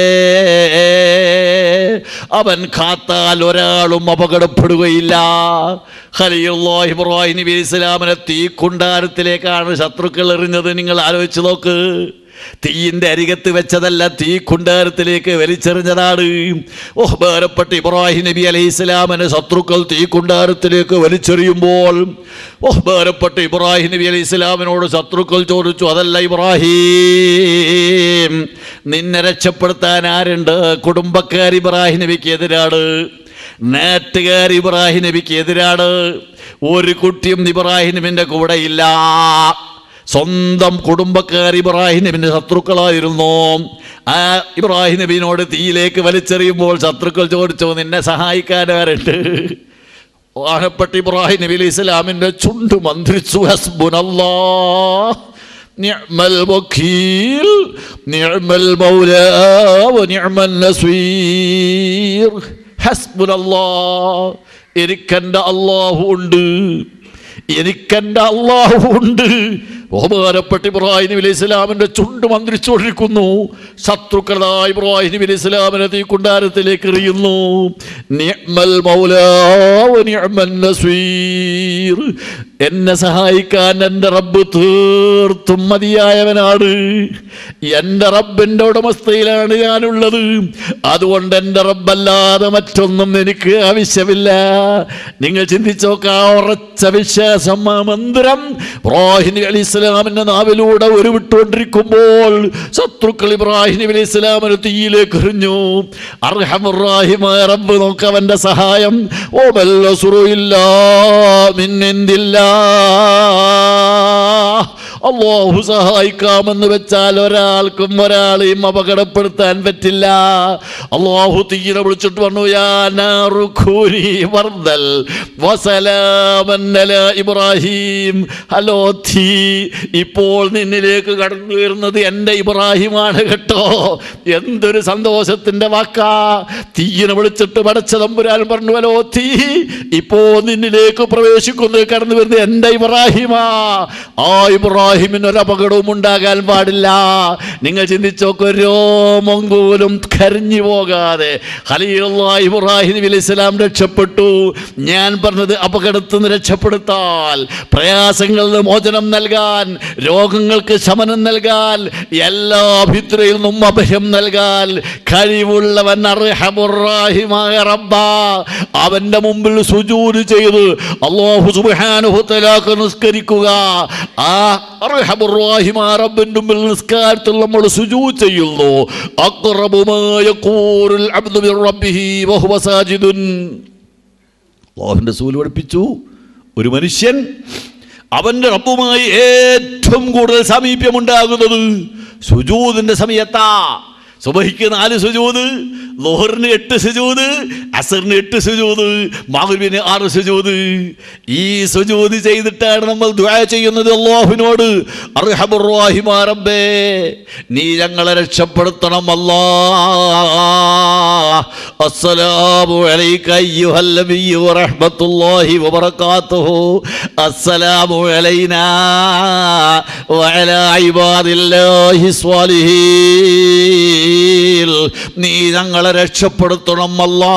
അവൻ കാത്താൽ ഒരാളും അപകടപ്പെടുകയില്ല ഖലീലുല്ലാഹി ഇബ്രാഹിം നബി ഇസ്ലാമിനെ തീ കുണ്ടാരത്തിലേക്കാണ് ശത്രുക്കൾ എറിഞ്ഞത് നിങ്ങൾ ആലോചിച്ച് നോക്ക് തീയിന്റെ അരികത്ത് വെച്ചതല്ല തീ കുണ്ടാരത്തിലേക്ക് വലിച്ചെറിഞ്ഞതാണ് ബഹുമാനപ്പെട്ട ഇബ്രാഹിം നബി അലൈഹി ഇസ്ലാമിനെ ശത്രുക്കൾ തീ കുണ്ടാരത്തിലേക്ക് വലിച്ചെറിയുമ്പോൾ ബഹുമാനപ്പെട്ട ഇബ്രാഹിം നബി അലൈഹി ഇസ്ലാമിനോട് ശത്രുക്കൾ ചോദിച്ചു അതല്ല ഇബ്രാഹിം നിന്നെ രക്ഷപ്പെടുത്താൻ ആരുണ്ട് കുടുംബക്കാർ ഇബ്രാഹിം നബിക്ക് എതിരാണ് നാട്ടുകാർ ഇബ്രാഹിം നബിക്ക് എതിരാണ് ഒരു കുട്ടിയും ഇബ്രാഹിം നബിന്റെ കൂടെയില്ല സ്വന്തം കുടുംബക്കാർ ഇബ്രാഹിം നബിന്റെ ശത്രുക്കളായിരുന്നു ആ ഇബ്രാഹിം നബിനോട് തീയിലേക്ക് വലിച്ചെറിയുമ്പോൾ ശത്രുക്കൾ ചോദിച്ചു നിന്നെ സഹായിക്കാനാരുണ്ട് വാഹപ്പെട്ട ഇബ്രാഹിം നബി അലൈഹി ഇസ്ലാമിന്റെ ചുണ്ട് മന്ത്രിച്ചു ഹസ്ബുനല്ലാ നിഅ്മൽ വക്കീൽ നിഅ്മൽ മൗലാ വനിഅ്മൻ നസീർ ഹസ്ബുനല്ലാ എനിക്കെൻ്റെ അള്ളാഹു ഉണ്ട് എനിക്കെൻ്റെ അള്ളാഹു ഉണ്ട് ബഹുമാനപ്പെട്ട ഇബ്രാഹിം നബി അലൈഹി ഇസ്ലാമിൻ്റെ ചുണ്ട് മന്ത്രിച്ചുകൊണ്ടിരിക്കുന്നു ശത്രുക്കളായ ഇബ്രാഹിം നബി അലൈഹി ഇസ്ലാമിനെ തീ കുണ്ടാരത്തിലേക്ക് എറിയുന്നു നിഅ്മൽ മൗലാ വനിഅ്മൻ നസീർ എന്നെ സഹായിക്കാൻ എൻ്റെ റബ്ബ് തീർത്തും മതിയായവനാണ് എൻ്റെ റബ്ബിൻ്റെ ഉടമസ്ഥയിലാണ് ഞാനുള്ളത് അതുകൊണ്ട് എൻ്റെ റബ്ബല്ലാതെ മറ്റൊന്നും എനിക്ക് ആവശ്യമില്ല നിങ്ങൾ ചിന്തിച്ചോക്കാ ഉറച്ച വിശ്വാസം ആ മന്ത്രം ഇബ്രാഹിം നബി അലി ഇസ്ലാമിൻ്റെ നാവിലൂടെ ഉരുവിട്ടുകൊണ്ടിരിക്കുമ്പോൾ ശത്രുക്കൾ ഇബ്രാഹിം നബി അലി ഇസ്ലാമിന് തീയിലേക്ക് എറിഞ്ഞു അർഹമുറാഹിമായ റബ്ബ് നോക്കവൻ്റെ സഹായം ഓ ബല്ല സുറുയില്ല മിന്നെന്തില്ല അള്ളാഹു സഹായിക്കാമെന്ന് വെച്ചാൽ ഒരാൾക്കും ഒരാളെയും അപകടപ്പെടുത്താൻ പറ്റില്ല അള്ളാഹു തീരെ വിളിച്ചിട്ട് പറഞ്ഞു യാ നാറു ഖൂനി വർദൽ വസലാമൻ അലാ ഇബ്രാഹിം ഹലോ തീ ഇപ്പോൾ നിന്നിലേക്ക് കടന്നു വരുന്നത് എൻ്റെ ഇബ്രാഹിമാണ് കേട്ടോ എന്തൊരു സന്തോഷത്തിൻ്റെ വാക്കാ തീയിനെ വിളിച്ചിട്ട് പടച്ച തമ്പുരാൻ പറഞ്ഞു ഹലോ തീ ഇപ്പോ നിന്നിലേക്ക് പ്രവേശിക്കുന്നത് കടന്നു വരുന്നത് എൻ്റെ ഇബ്രാഹിമാ ആ ഇബ്രാഹിമിന് ഒരു അപകടവും ഉണ്ടാകാൻ പാടില്ല നിങ്ങൾ ചിന്തിച്ചോക്കെ രോമം പോലും കരിഞ്ഞു പോകാതെ ഖലീലുള്ളാഹി ഇബ്രാഹിം നബി അലൈഹി സ്വലാം രക്ഷപ്പെട്ടു ഞാൻ പറഞ്ഞത് അപകടത്തിൽ നിന്ന് രക്ഷപ്പെടുത്താൽ പ്രയാസങ്ങളിൽ നിന്ന് മോചനം നൽകാൻ രോഗങ്ങൾക്ക് ശമനം നൽകാൻ എല്ലാ ഭിത്രയിൽ നിന്നും അഭയം നൽകാൻ കഴിവുള്ളവൻ അർഹമുറാഹിമായ റബ്ബ അവന്റെ മുമ്പിൽ സുജൂര് ചെയ്ത് അള്ളാഹു സുബ്ഹാനഹു തആലാക്ക് നിസ്കരിക്കുക ആ അർഹമുറാഹിമായ റബ്ബിന്റെ മുമ്പിൽ നിസ്കാരത്തിൽ നമ്മൾ സുജൂദ് ചെയ്യുന്നു അഖ്റബു മാ യഖൂലുൽ അബ്ദു മിർ റബ്ബിഹി വഹുവ സാജിദുൻ അള്ളാഹുവിൻ്റെ സൂല് പഠിപ്പിച്ചു ഒരു മനുഷ്യൻ അവൻ്റെ റബ്ബുമായി ഏറ്റവും കൂടുതൽ സാമീപ്യമുണ്ടാകുന്നത് സുജൂദിന്റെ സമയത്താ സുബഹിക്ക് നാല് സുജൂത് ലോഹറിന് എട്ട് സുജൂത് അസറിന് എട്ട് സുജൂത് മഹുബിന് ആറ് സുജൂത് ഈ സുജൂത് ചെയ്തിട്ടാണ് നമ്മൾ ദുആ ചെയ്യുന്നത് അള്ളാഹുവിനോട് അർഹമുറാഹിമാ റബ്ബേ നീ ഞങ്ങളെ രക്ഷപ്പെടുത്തണം അല്ലാ അസ്സലാമു അലൈക അയ്യുഹൽ നബിയ്യു വറഹ്മത്തുള്ളാഹി വബറകാതുഹു അസ്സലാമു അലൈനാ വഅലാ ഇബാദില്ലാഹി സ്വാലിഹീൻ ജിബ്രീൽ നീ ഞങ്ങളെ രക്ഷപ്പെടുത്തണം അല്ലാ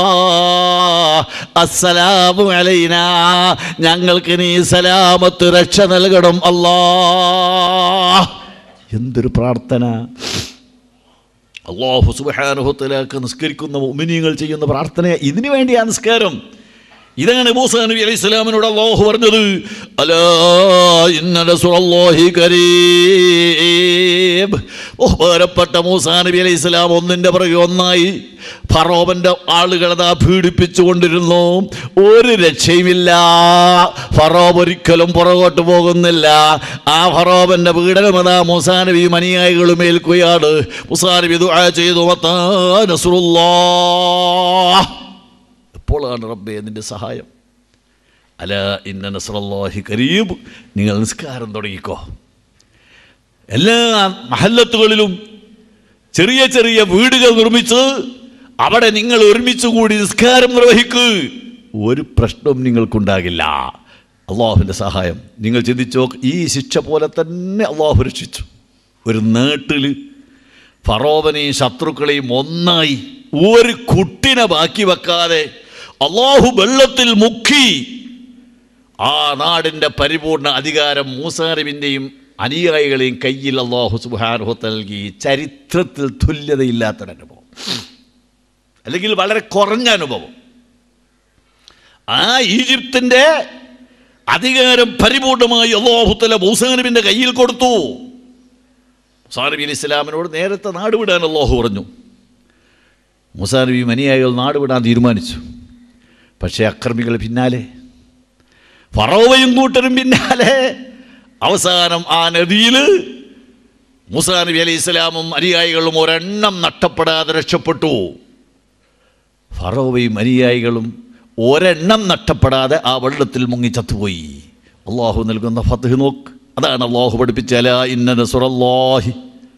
അസ്സലാമു അലൈന ഞങ്ങൾക്ക് നീ സലാമത്ത് രക്ഷ നൽകണം അല്ലാ എന്തൊരു പ്രാർത്ഥന അള്ളാഹു സുബഹാനുഭവത്തിലേക്ക് നിസ്കരിക്കുന്ന മുമിനിയങ്ങൾ ചെയ്യുന്ന പ്രാർത്ഥന ഇതിനു വേണ്ടിയാ നിസ്കാരം ഇതാണ് മൂസാ നബി അലൈഹി സ്വലാമിനോട് അള്ളാഹു പറഞ്ഞത് അലാ ഇന്ന റസൂലല്ലാഹി കരീം ബഹുമാനപ്പെട്ട മൂസാ നബി അലൈഹി സ്വലാം ഒന്നിൻ്റെ പുറകെ ഒന്നായി ഫറോവൻ്റെ ആളുകളതാ പീഡിപ്പിച്ചുകൊണ്ടിരുന്നു ഒരു രക്ഷയുമില്ല ഫറോബ് ഒരിക്കലും പുറകോട്ട് പോകുന്നില്ല ആ ഫറോബന്റെ പീഡനമതാ മൂസാ നബി അനുയായികളും ഏൽക്കുകയാണ് മൂസാ നബി ദുആ ചെയ്തു മത്താ നസ്റുല്ലാഹ് എപ്പോഴാണ് റബ്ബെ നിന്റെ സഹായം അല ഇന്ന നസ്രല്ലാഹി കരീബ് നിങ്ങൾ നിസ്കാരം തുടങ്ങിക്കോ എല്ലാ മഹല്ലത്തുകളിലും ചെറിയ ചെറിയ വീടുകൾ നിർമ്മിച്ച് അവിടെ നിങ്ങൾ ഒരുമിച്ച് കൂടി നിസ്കാരം നിർവഹിക്ക് ഒരു പ്രശ്നവും നിങ്ങൾക്കുണ്ടാകില്ല അള്ളാഹുവിൻ്റെ സഹായം നിങ്ങൾ ചിന്തിച്ചോ ഈ ശിക്ഷ പോലെ തന്നെ അള്ളാഹു രക്ഷിച്ചു ഒരു നാട്ടിൽ ഫറോവനെയും ശത്രുക്കളെയും ഒന്നായി ഒരു കുട്ടിനെ ബാക്കി വെക്കാതെ അള്ളാഹു വെള്ളത്തിൽ മുക്കി ആ നാടിൻ്റെ പരിപൂർണ അധികാരം മൂസാറിവിൻ്റെയും അനുയായികളെയും കയ്യിൽ അള്ളാഹു സുബാനുഹത്ത് നൽകി ചരിത്രത്തിൽ തുല്യതയില്ലാത്തൊരനുഭവം അല്ലെങ്കിൽ വളരെ കുറഞ്ഞ അനുഭവം ആ ഈജിപ്തിൻ്റെ അധികാരം പരിപൂർണമായി അള്ളാഹുത്തല മൂസാനബിൻ്റെ കയ്യിൽ കൊടുത്തു മുസാനബി അലി ഇസ്ലാമിനോട് നേരത്തെ നാട് വിടാൻ അള്ളാഹു പറഞ്ഞു മുസാനബി മനിയായികൾ നാട് വിടാൻ തീരുമാനിച്ചു പക്ഷേ അക്രമികൾ പിന്നാലെ ഫറോവയും കൂട്ടരും പിന്നാലെ അവസാനം ആ നദിയിൽ മുസാ നബി അലൈഹി ഇസ്ലാമും അനുയായികളും ഒരെണ്ണം നഷ്ടപ്പെടാതെ രക്ഷപ്പെട്ടു ഫറോവയും അനുയായികളും ഒരെണ്ണം നഷ്ടപ്പെടാതെ ആ വെള്ളത്തിൽ മുങ്ങി ചത്തുപോയി അള്ളാഹു നൽകുന്ന ഫത്ത് നോക്ക് അതാണ് അള്ളാഹു പഠിപ്പിച്ചാല ഇന്ന നസുറല്ലാഹി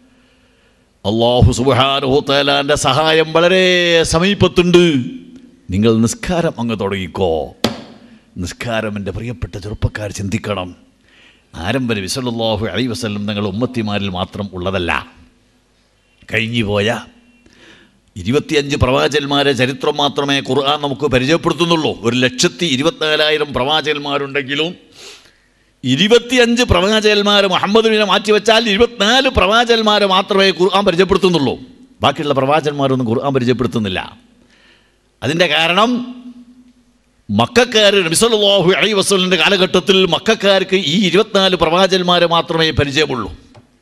അള്ളാഹു സുബാനുഹു തലാൻ്റെ സഹായം വളരെ സമീപത്തുണ്ട് നിങ്ങൾ നിസ്കാരം അങ്ങ് തുടങ്ങിക്കോ നിസ്കാരം എൻ്റെ പ്രിയപ്പെട്ട ചെറുപ്പക്കാർ ചിന്തിക്കണം ആരംഭന വിസലാഹു അലൈ വസ്ലം നിങ്ങൾ ഉമ്മത്തിമാരിൽ മാത്രം ഉള്ളതല്ല കഴിഞ്ഞു പോയ ഇരുപത്തിയഞ്ച് പ്രവാചകന്മാരെ ചരിത്രം മാത്രമേ ഖുർആൻ നമുക്ക് പരിചയപ്പെടുത്തുന്നുള്ളൂ ഒരു ലക്ഷത്തി ഇരുപത്തിനാലായിരം പ്രവാചകന്മാരുണ്ടെങ്കിലും ഇരുപത്തിയഞ്ച് പ്രവാചകന്മാരെ മുഹമ്മദിനെ മാറ്റിവെച്ചാൽ ഇരുപത്തിനാല് പ്രവാചകന്മാരെ മാത്രമേ ഖുർആൻ പരിചയപ്പെടുത്തുന്നുള്ളൂ ബാക്കിയുള്ള പ്രവാചകന്മാരൊന്നും ഖുർആൻ പരിചയപ്പെടുത്തുന്നില്ല അതിൻ്റെ കാരണം മക്കാർ നബിസല്ലാഹു അലൈ വസ്ലിൻ്റെ കാലഘട്ടത്തിൽ മക്കാർക്ക് ഈ ഇരുപത്തിനാല് പ്രവാചകന്മാരെ മാത്രമേ പരിചയമുള്ളൂ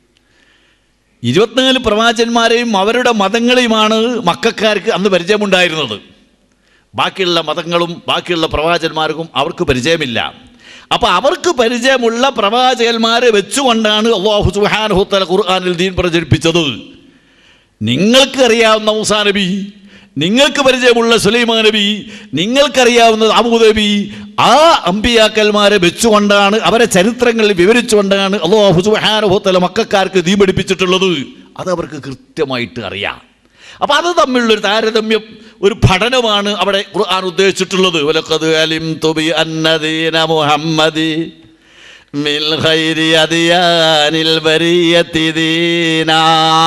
ഇരുപത്തിനാല് പ്രവാചകന്മാരെയും അവരുടെ മതങ്ങളെയുമാണ് മക്കാർക്ക് അന്ന് പരിചയമുണ്ടായിരുന്നത് ബാക്കിയുള്ള മതങ്ങളും ബാക്കിയുള്ള പ്രവാചകന്മാർക്കും അവർക്ക് പരിചയമില്ല അപ്പോൾ അവർക്ക് പരിചയമുള്ള പ്രവാചകന്മാരെ വെച്ചുകൊണ്ടാണ് അള്ളാഹു സുഹാനുഹുത്തല ഖുർആാനിൽ ദീൻ പ്രചരിപ്പിച്ചത് നിങ്ങൾക്കറിയാവുന്ന മൂസാ നബി നിങ്ങൾക്ക് പരിചയമുള്ള സുലൈമാൻ നബി നിങ്ങൾക്കറിയാവുന്ന അബൂ നബി ആ അമ്പിയാക്കന്മാരെ വെച്ചുകൊണ്ടാണ് അവരെ ചരിത്രങ്ങളിൽ വിവരിച്ചുകൊണ്ടാണ് അള്ളാഹു സുഹാനുഹുത്തല മക്കാർക്ക് ദീ പഠിപ്പിച്ചിട്ടുള്ളത് അത് അവർക്ക് കൃത്യമായിട്ട് അറിയാം അപ്പം അത് തമ്മിലുള്ളൊരു താരതമ്യം ഒരു പഠനമാണ് അവിടെ ഖുർആൻ ഉദ്ദേശിച്ചിട്ടുള്ളത് വലക്കത് അലിം തുബി അന്നദീന മുഹമ്മദി മിൽ ഖൈരി അദിയാനിൽ ബരിയത്തി ദീനാ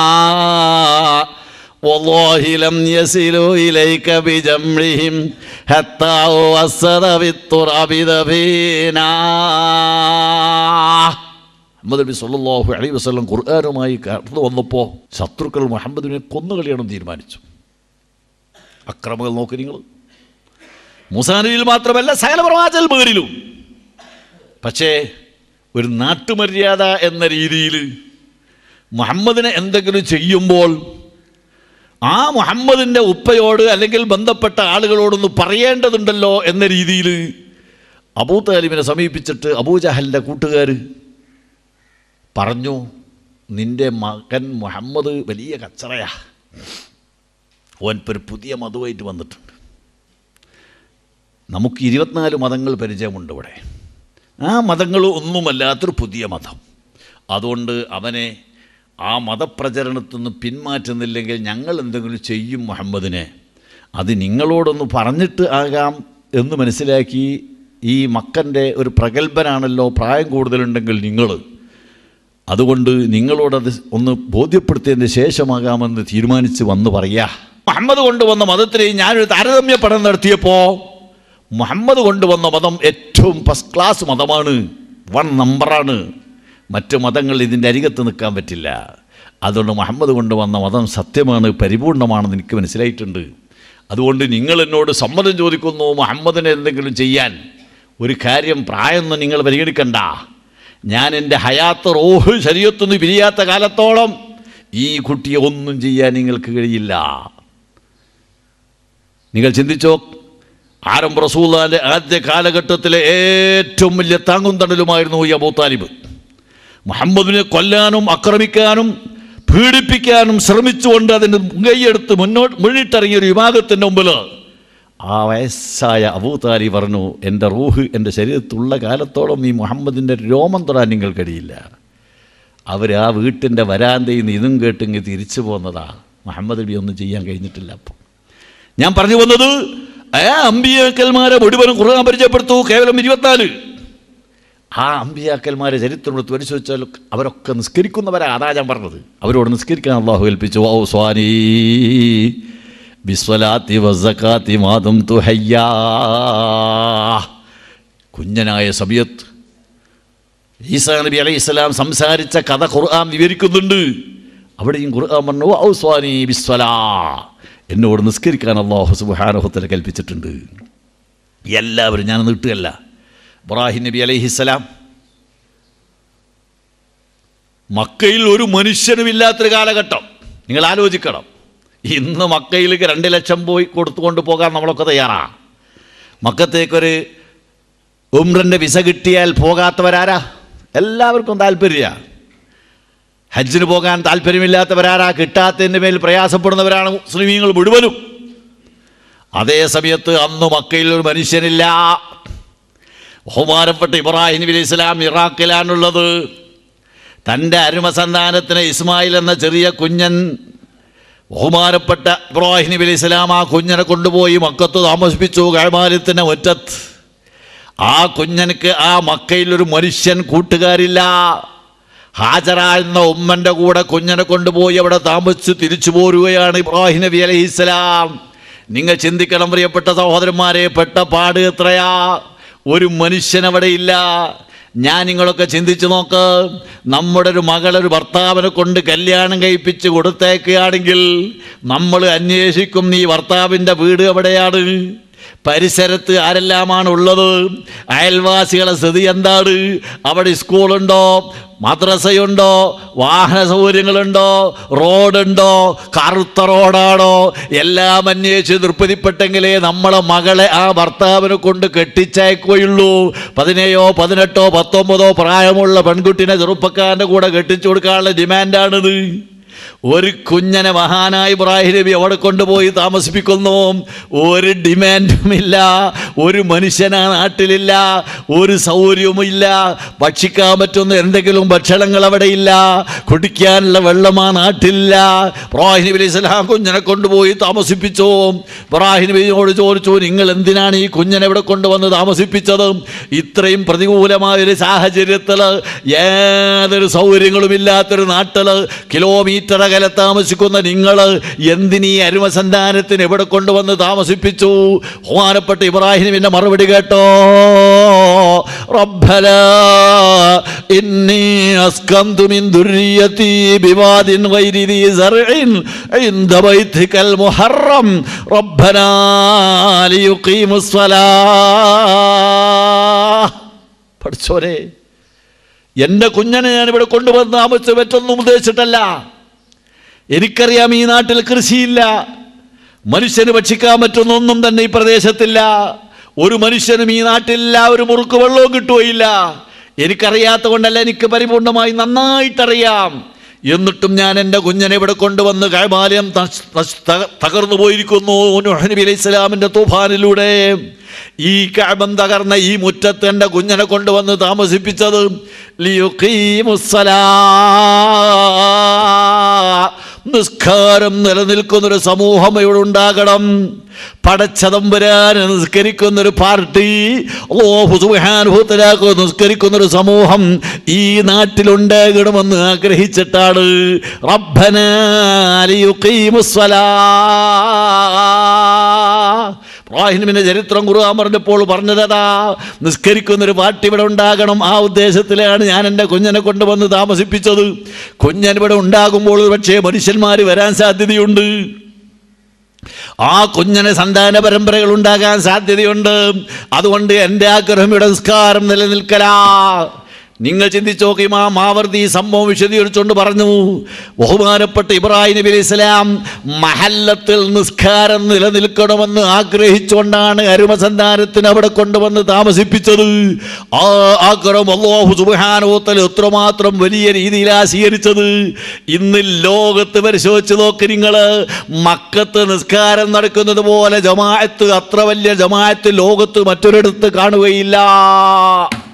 والله لم يصلوا إليك بجمعهم حتى وصل بالتراب دفينا മുഹമ്മദ് നബി സല്ലല്ലാഹു അലൈഹി വസല്ലം ഖുർആനുമായി കടന്നു വന്നപ്പോൾ ശത്രുക്കൾ മുഹമ്മദിനെ കൊന്നുകളിയണം തീരുമാനിച്ചു അക്രമങ്ങൾ നോക്ക് നിങ്ങൾ മുസാനബിയിൽ മാത്രമല്ല സകല പ്രവാചകന്മാരിലും പക്ഷേ ഒരു നാട്ടുമര്യാദ എന്ന രീതിയിൽ മുഹമ്മദിനെ എന്തെങ്കിലും ചെയ്യുമ്പോൾ ആ മുഹമ്മദിൻ്റെ ഉപ്പയോട് അല്ലെങ്കിൽ ബന്ധപ്പെട്ട ആളുകളോടൊന്ന് പറയേണ്ടതുണ്ടല്ലോ എന്ന രീതിയിൽ അബൂ താലിബിനെ സമീപിച്ചിട്ട് അബൂജഹലിൻ്റെ കൂട്ടുകാർ പറഞ്ഞു നിന്റെ മകൻ മുഹമ്മദ് വലിയ കച്ചറയാ ഓൻ ഇപ്പോൾ ഒരു പുതിയ മതമായിട്ട് വന്നിട്ടുണ്ട് നമുക്ക് ഇരുപത്തിനാല് മതങ്ങൾ പരിചയമുണ്ട് ഇവിടെ ആ മതങ്ങൾ ഒന്നുമല്ലാത്തൊരു പുതിയ മതം അതുകൊണ്ട് അവനെ ആ മതപ്രചരണത്തിൽ നിന്ന് പിന്മാറ്റുന്നില്ലെങ്കിൽ ഞങ്ങൾ എന്തെങ്കിലും ചെയ്യും മുഹമ്മദിനെ അത് നിങ്ങളോടൊന്ന് പറഞ്ഞിട്ട് ആകാം എന്ന് മനസ്സിലാക്കി ഈ മക്കൻ്റെ ഒരു പ്രഗത്ഭനാണല്ലോ പ്രായം കൂടുതലുണ്ടെങ്കിൽ നിങ്ങൾ അതുകൊണ്ട് നിങ്ങളോടത് ഒന്ന് ബോധ്യപ്പെടുത്തിയതിന് ശേഷമാകാമെന്ന് തീരുമാനിച്ച് വന്ന് പറയാ മുഹമ്മദ് കൊണ്ടുവന്ന മതത്തിനെ ഞാനൊരു താരതമ്യ പഠനം നടത്തിയപ്പോൾ മുഹമ്മദ് കൊണ്ടുവന്ന മതം ഏറ്റവും ഫസ്റ്റ് ക്ലാസ് മതമാണ് വൺ നമ്പറാണ് മറ്റ് മതങ്ങൾ ഇതിൻ്റെ അരികത്ത് നിൽക്കാൻ പറ്റില്ല അതുകൊണ്ട് മുഹമ്മദ് കൊണ്ടുവന്ന മതം സത്യമാണ് പരിപൂർണമാണെന്ന് എനിക്ക് മനസ്സിലായിട്ടുണ്ട് അതുകൊണ്ട് നിങ്ങൾ എന്നോട് സമ്മതം ചോദിക്കുന്നു മുഹമ്മദിനെ എന്തെങ്കിലും ചെയ്യാൻ ഒരു കാര്യം പ്രായമൊന്നും നിങ്ങൾ പരിഗണിക്കണ്ട ഞാൻ എൻ്റെ ഹയാത്ത് റോഹ് ശരീരത്തുനിന്ന് പിരിയാത്ത കാലത്തോളം ഈ കുട്ടിയെ ഒന്നും ചെയ്യാൻ നിങ്ങൾക്ക് കഴിയില്ല നിങ്ങൾ ചിന്തിച്ചോ ആരംഭ റസൂല്ലാൻ്റെ ആദ്യ കാലഘട്ടത്തിലെ ഏറ്റവും വലിയ താങ്ങും തണലുമായിരുന്നു ഈ അബൂ താലിബ് മുഹമ്മദിനെ കൊല്ലാനും ആക്രമിക്കാനും പീഡിപ്പിക്കാനും ശ്രമിച്ചുകൊണ്ട് അതിന് മുൻകൈയെടുത്ത് മുന്നോട്ട് മുന്നിട്ടിറങ്ങിയ ഒരു വിഭാഗത്തിൻ്റെ മുമ്പിൽ ആ വയസ്സായ അബൂ താലി പറഞ്ഞു എൻ്റെ റൂഹ് എൻ്റെ ശരീരത്തുള്ള കാലത്തോളം ഈ മുഹമ്മദിൻ്റെ രോമം തൊടാൻ നിങ്ങൾ കഴിയില്ല അവർ ആ വീട്ടിൻ്റെ വരാന്തയിൽ നിന്ന് ഇതും കേട്ടിങ്ങ് തിരിച്ചു പോന്നതാ മുഹമ്മദ് നബി ഒന്നും ചെയ്യാൻ കഴിഞ്ഞിട്ടില്ല അപ്പം ഞാൻ പറഞ്ഞു വന്നത് ആ അമ്പിയാക്കന്മാരെ മുഴുവനും ഖുർആൻ പരിചയപ്പെടുത്തു കേവലം ഇരുപത്തിനാല് ആ അമ്പിയാക്കന്മാരെ ചരിത്രം എടുത്ത് പരിശോധിച്ചാൽ അവരൊക്കെ നിസ്കരിക്കുന്നവരാ അതാ ഞാൻ പറഞ്ഞത് അവരോട് നിസ്കരിക്കാൻ അള്ളാഹു ഏൽപ്പിച്ചു ഓ സ്വാനി ബിസ്വലാത്തി വസക്കാത്തി മാതും തുഹയ്യാ കുഞ്ഞനായ സമയത്ത് ഈസാ നബി അലൈഹി ഇസ്ലാം സംസാരിച്ച കഥ ഖുർആൻ വിവരിക്കുന്നുണ്ട് അവിടെയും ഖുർആൻ പറഞ്ഞു ഔ സ്വാനി ബിസ്വലാ എന്നോട് നിസ്കരിക്കാൻ അള്ളാഹു സുബാനഹുത്തല കൽപ്പിച്ചിട്ടുണ്ട് എല്ലാവരും ഞാൻ നീട്ടുകയല്ല ഇബ്രാഹിം നബി അലൈഹിസ്സലാം മക്കയിൽ ഒരു മനുഷ്യനുമില്ലാത്തൊരു കാലഘട്ടം നിങ്ങൾ ആലോചിക്കണം ഇന്ന് മക്കയിലേക്ക് രണ്ട് ലക്ഷം പോയി കൊടുത്തുകൊണ്ട് പോകാൻ നമ്മളൊക്കെ തയ്യാറാ മക്കത്തേക്കൊരു ഉംറൻ്റെ വിസ കിട്ടിയാൽ പോകാത്തവരാരാ എല്ലാവർക്കും താല്പര്യ ഹജ്ജിന് പോകാൻ താല്പര്യമില്ലാത്തവരാരാ കിട്ടാത്തതിൻ്റെ മേൽ പ്രയാസപ്പെടുന്നവരാണ് മുസ്ലിമീങ്ങൾ മുഴുവനും അതേ സമയത്ത് അന്ന് മക്കയിൽ ഒരു മനുഷ്യനില്ല ബഹുമാനപ്പെട്ട ഇബ്രാഹിം നബി അലൈഹി ഇസ്ലാം ഇറാഖിലാണുള്ളത് തൻ്റെ അരുമസന്താനത്തിന് ഇസ്മായിൽ എന്ന ചെറിയ കുഞ്ഞൻ ബഹുമാനപ്പെട്ട ഇബ്രാഹിം നബി അലൈഹി ഇസ്ലാം ആ കുഞ്ഞനെ കൊണ്ടുപോയി മക്കത്ത് താമസിപ്പിച്ചു കൈമാലത്തിൻ്റെ മുറ്റത്ത് ആ കുഞ്ഞനക്ക് ആ മക്കയിൽ ഒരു മനുഷ്യൻ കൂട്ടുകാരില്ല ഹാജറ എന്ന ഉമ്മൻ്റെ കൂടെ കുഞ്ഞനെ കൊണ്ടുപോയി അവിടെ താമസിച്ച് തിരിച്ചു പോരുകയാണ് ഇബ്രാഹിം നബി അലൈഹി ഇസ്ലാം നിങ്ങൾ ചിന്തിക്കണം പ്രിയപ്പെട്ട സഹോദരന്മാരെ പെട്ട പാട് എത്രയാ ഒരു മനുഷ്യൻ അവിടെ ഇല്ല ഞാൻ നിങ്ങളൊക്കെ ചിന്തിച്ചു നോക്ക് നമ്മുടെ ഒരു മകളൊരു ഭർത്താവിനെ കൊണ്ട് കല്യാണം കഴിപ്പിച്ച് കൊടുത്തേക്കുകയാണെങ്കിൽ നമ്മൾ അന്വേഷിക്കും നീ ഭർത്താവിൻ്റെ വീട് എവിടെയാണ് പരിസരത്ത് ആരെല്ലാമാണ് ഉള്ളത് അയൽവാസികളെ സ്ഥിതി എന്താണ് അവിടെ സ്കൂളുണ്ടോ മദ്രസയുണ്ടോ വാഹന സൗകര്യങ്ങളുണ്ടോ റോഡുണ്ടോ കറുത്ത റോഡാണോ എല്ലാം അന്വേഷിച്ച് തൃപ്തിപ്പെട്ടെങ്കിലേ നമ്മളെ മകളെ ആ ഭർത്താവിനെ കൊണ്ട് കെട്ടിച്ചയക്കുകയുള്ളൂ പതിനേഴോ പതിനെട്ടോ പത്തൊമ്പതോ പ്രായമുള്ള പെൺകുട്ടിനെ ചെറുപ്പക്കാരൻ്റെ കൂടെ കെട്ടിച്ചു കൊടുക്കാനുള്ള ഡിമാൻഡാണിത് ഒരു കുഞ്ഞനെ മഹാനായ ഇബ്രാഹിം നബി അവിടെ കൊണ്ടുപോയി താമസിപ്പിക്കുന്നു ഒരു ഡിമാൻഡുമില്ല ഒരു മനുഷ്യൻ ആ നാട്ടിലില്ല ഒരു സൗകര്യവുമില്ല ഭക്ഷിക്കാൻ പറ്റുന്ന എന്തെങ്കിലും ഭക്ഷണങ്ങൾ അവിടെ ഇല്ല കുടിക്കാനുള്ള വെള്ളം ആ നാട്ടിലില്ല ഇബ്രാഹിം നബി അലൈഹി സ്വലാം കുഞ്ഞനെ കൊണ്ടുപോയി താമസിപ്പിച്ചു ഇബ്രാഹിം നബിയോട് ചോദിച്ചു നിങ്ങൾ എന്തിനാണ് ഈ കുഞ്ഞനെ ഇവിടെ കൊണ്ടുവന്ന് താമസിപ്പിച്ചത് ഇത്രയും പ്രതികൂലമായ ഒരു സാഹചര്യത്തിൽ ഏതൊരു സൗകര്യങ്ങളും ഇല്ലാത്തൊരു നാട്ടിൽ കിലോമീറ്റർ അകലെ താമസിക്കുന്ന നിങ്ങൾ എന്തിനീ അരുമസന്താനത്തിന് എവിടെ കൊണ്ടുവന്ന് താമസിപ്പിച്ചു ബഹുമാനപ്പെട്ട ഇബ്രാഹിമിന്റെ മറുപടി കേട്ടോ റബ്ബല ഇന്നി അസ്കന്തു മിൻ ദുർരിയതി ബിവാദിൻ ഗൈരി ദി സർഇൻ ഇൻദ ബൈതികൽ മുഹറം റബ്ബനാ ലിയുഖീമുസ് സ്വലാഹ് പഠിച്ചോരെ എൻ്റെ കുഞ്ഞനെ ഞാൻ ഇവിടെ കൊണ്ടുവന്ന് താമസിച്ച് മറ്റൊന്നും ഉദ്ദേശിച്ചിട്ടല്ല എനിക്കറിയാം ഈ നാട്ടിൽ കൃഷിയില്ല മനുഷ്യന് ഭക്ഷിക്കാൻ പറ്റുന്നൊന്നും തന്നെ ഈ പ്രദേശത്തില്ല ഒരു മനുഷ്യനും ഈ നാട്ടിലില്ല ഒരു മുറുക്ക് വെള്ളവും കിട്ടുകയില്ല എനിക്കറിയാത്ത കൊണ്ടല്ല എനിക്ക് പരിപൂർണമായി നന്നായിട്ടറിയാം എന്നിട്ടും ഞാൻ എൻ്റെ കുഞ്ഞനെ ഇവിടെ കൊണ്ടുവന്ന് കൈമാലയം തകർന്നു പോയിരിക്കുന്നു നൂഹ് നബി അലൈഹി ഇസ്ലാമിൻ്റെ തൂഫാനിലൂടെ ഈ കാബം തകർന്ന ഈ മുറ്റത്ത് എൻ്റെ കുഞ്ഞനെ കൊണ്ടുവന്ന് താമസിപ്പിച്ചത് ലിയുഖീമുസ്സലാ. നിസ്കാരം നിലനിൽക്കുന്നൊരു സമൂഹം ഇവിടെ ഉണ്ടാകണം പടച്ചതമ്പുരാൻ നിസ്കരിക്കുന്നൊരു പാർട്ടി ഓഹുസുഹാനുഭൂത്തിലാക്കുന്ന നിസ്കരിക്കുന്നൊരു സമൂഹം ഈ നാട്ടിലുണ്ടാകണമെന്ന് ആഗ്രഹിച്ചിട്ടാണ് റബ്ബന ലിയുഖീമുസ്സലാ. ഇബ്രാഹിമിന്റെ ചരിത്രം ഖുർആൻ പറഞ്ഞപ്പോൾ പറഞ്ഞതാ നിസ്കരിക്കുന്നൊരു പാർട്ടി ഇവിടെ ഉണ്ടാകണം ആ ഉദ്ദേശത്തിലാണ് ഞാൻ എൻ്റെ കുഞ്ഞനെ കൊണ്ടുവന്ന് താമസിപ്പിച്ചത് കുഞ്ഞൻ ഇവിടെ ഉണ്ടാകുമ്പോൾ പക്ഷേ മനുഷ്യന്മാർ വരാൻ സാധ്യതയുണ്ട് ആ കുഞ്ഞന് സന്താന പരമ്പരകൾ ഉണ്ടാകാൻ സാധ്യതയുണ്ട് അതുകൊണ്ട് എൻ്റെ ആഗ്രഹം ഇവിടെ നിസ്കാരം നിലനിൽക്കലാ നിങ്ങൾ ചിന്തിച്ചു നോക്കി മാ മാവർതി ഈ സംഭവം വിശദീകരിച്ചുകൊണ്ട് പറഞ്ഞു ബഹുമാനപ്പെട്ട ഇബ്രാഹിം നബി അലൈഹി സ്വലാം മഹല്ലത്തിൽ നിസ്കാരം നിലനിൽക്കണമെന്ന് ആഗ്രഹിച്ചുകൊണ്ടാണ് അരുമസന്താനത്തിന് അവിടെ കൊണ്ടുവന്ന് താമസിപ്പിച്ചത് ആ ആഗ്രഹം അള്ളാഹു സുബാനോത്തൽ എത്രമാത്രം വലിയ രീതിയിലാണ് സ്വീകരിച്ചത് ഇന്ന് ലോകത്ത് പരിശോധിച്ച് നോക്കി നിങ്ങൾ മക്കത്ത് നിസ്കാരം നടക്കുന്നത് പോലെ ജമാഅത്ത് അത്ര വലിയ ജമാഅത്ത് ലോകത്ത് മറ്റൊരിടത്ത് കാണുകയില്ല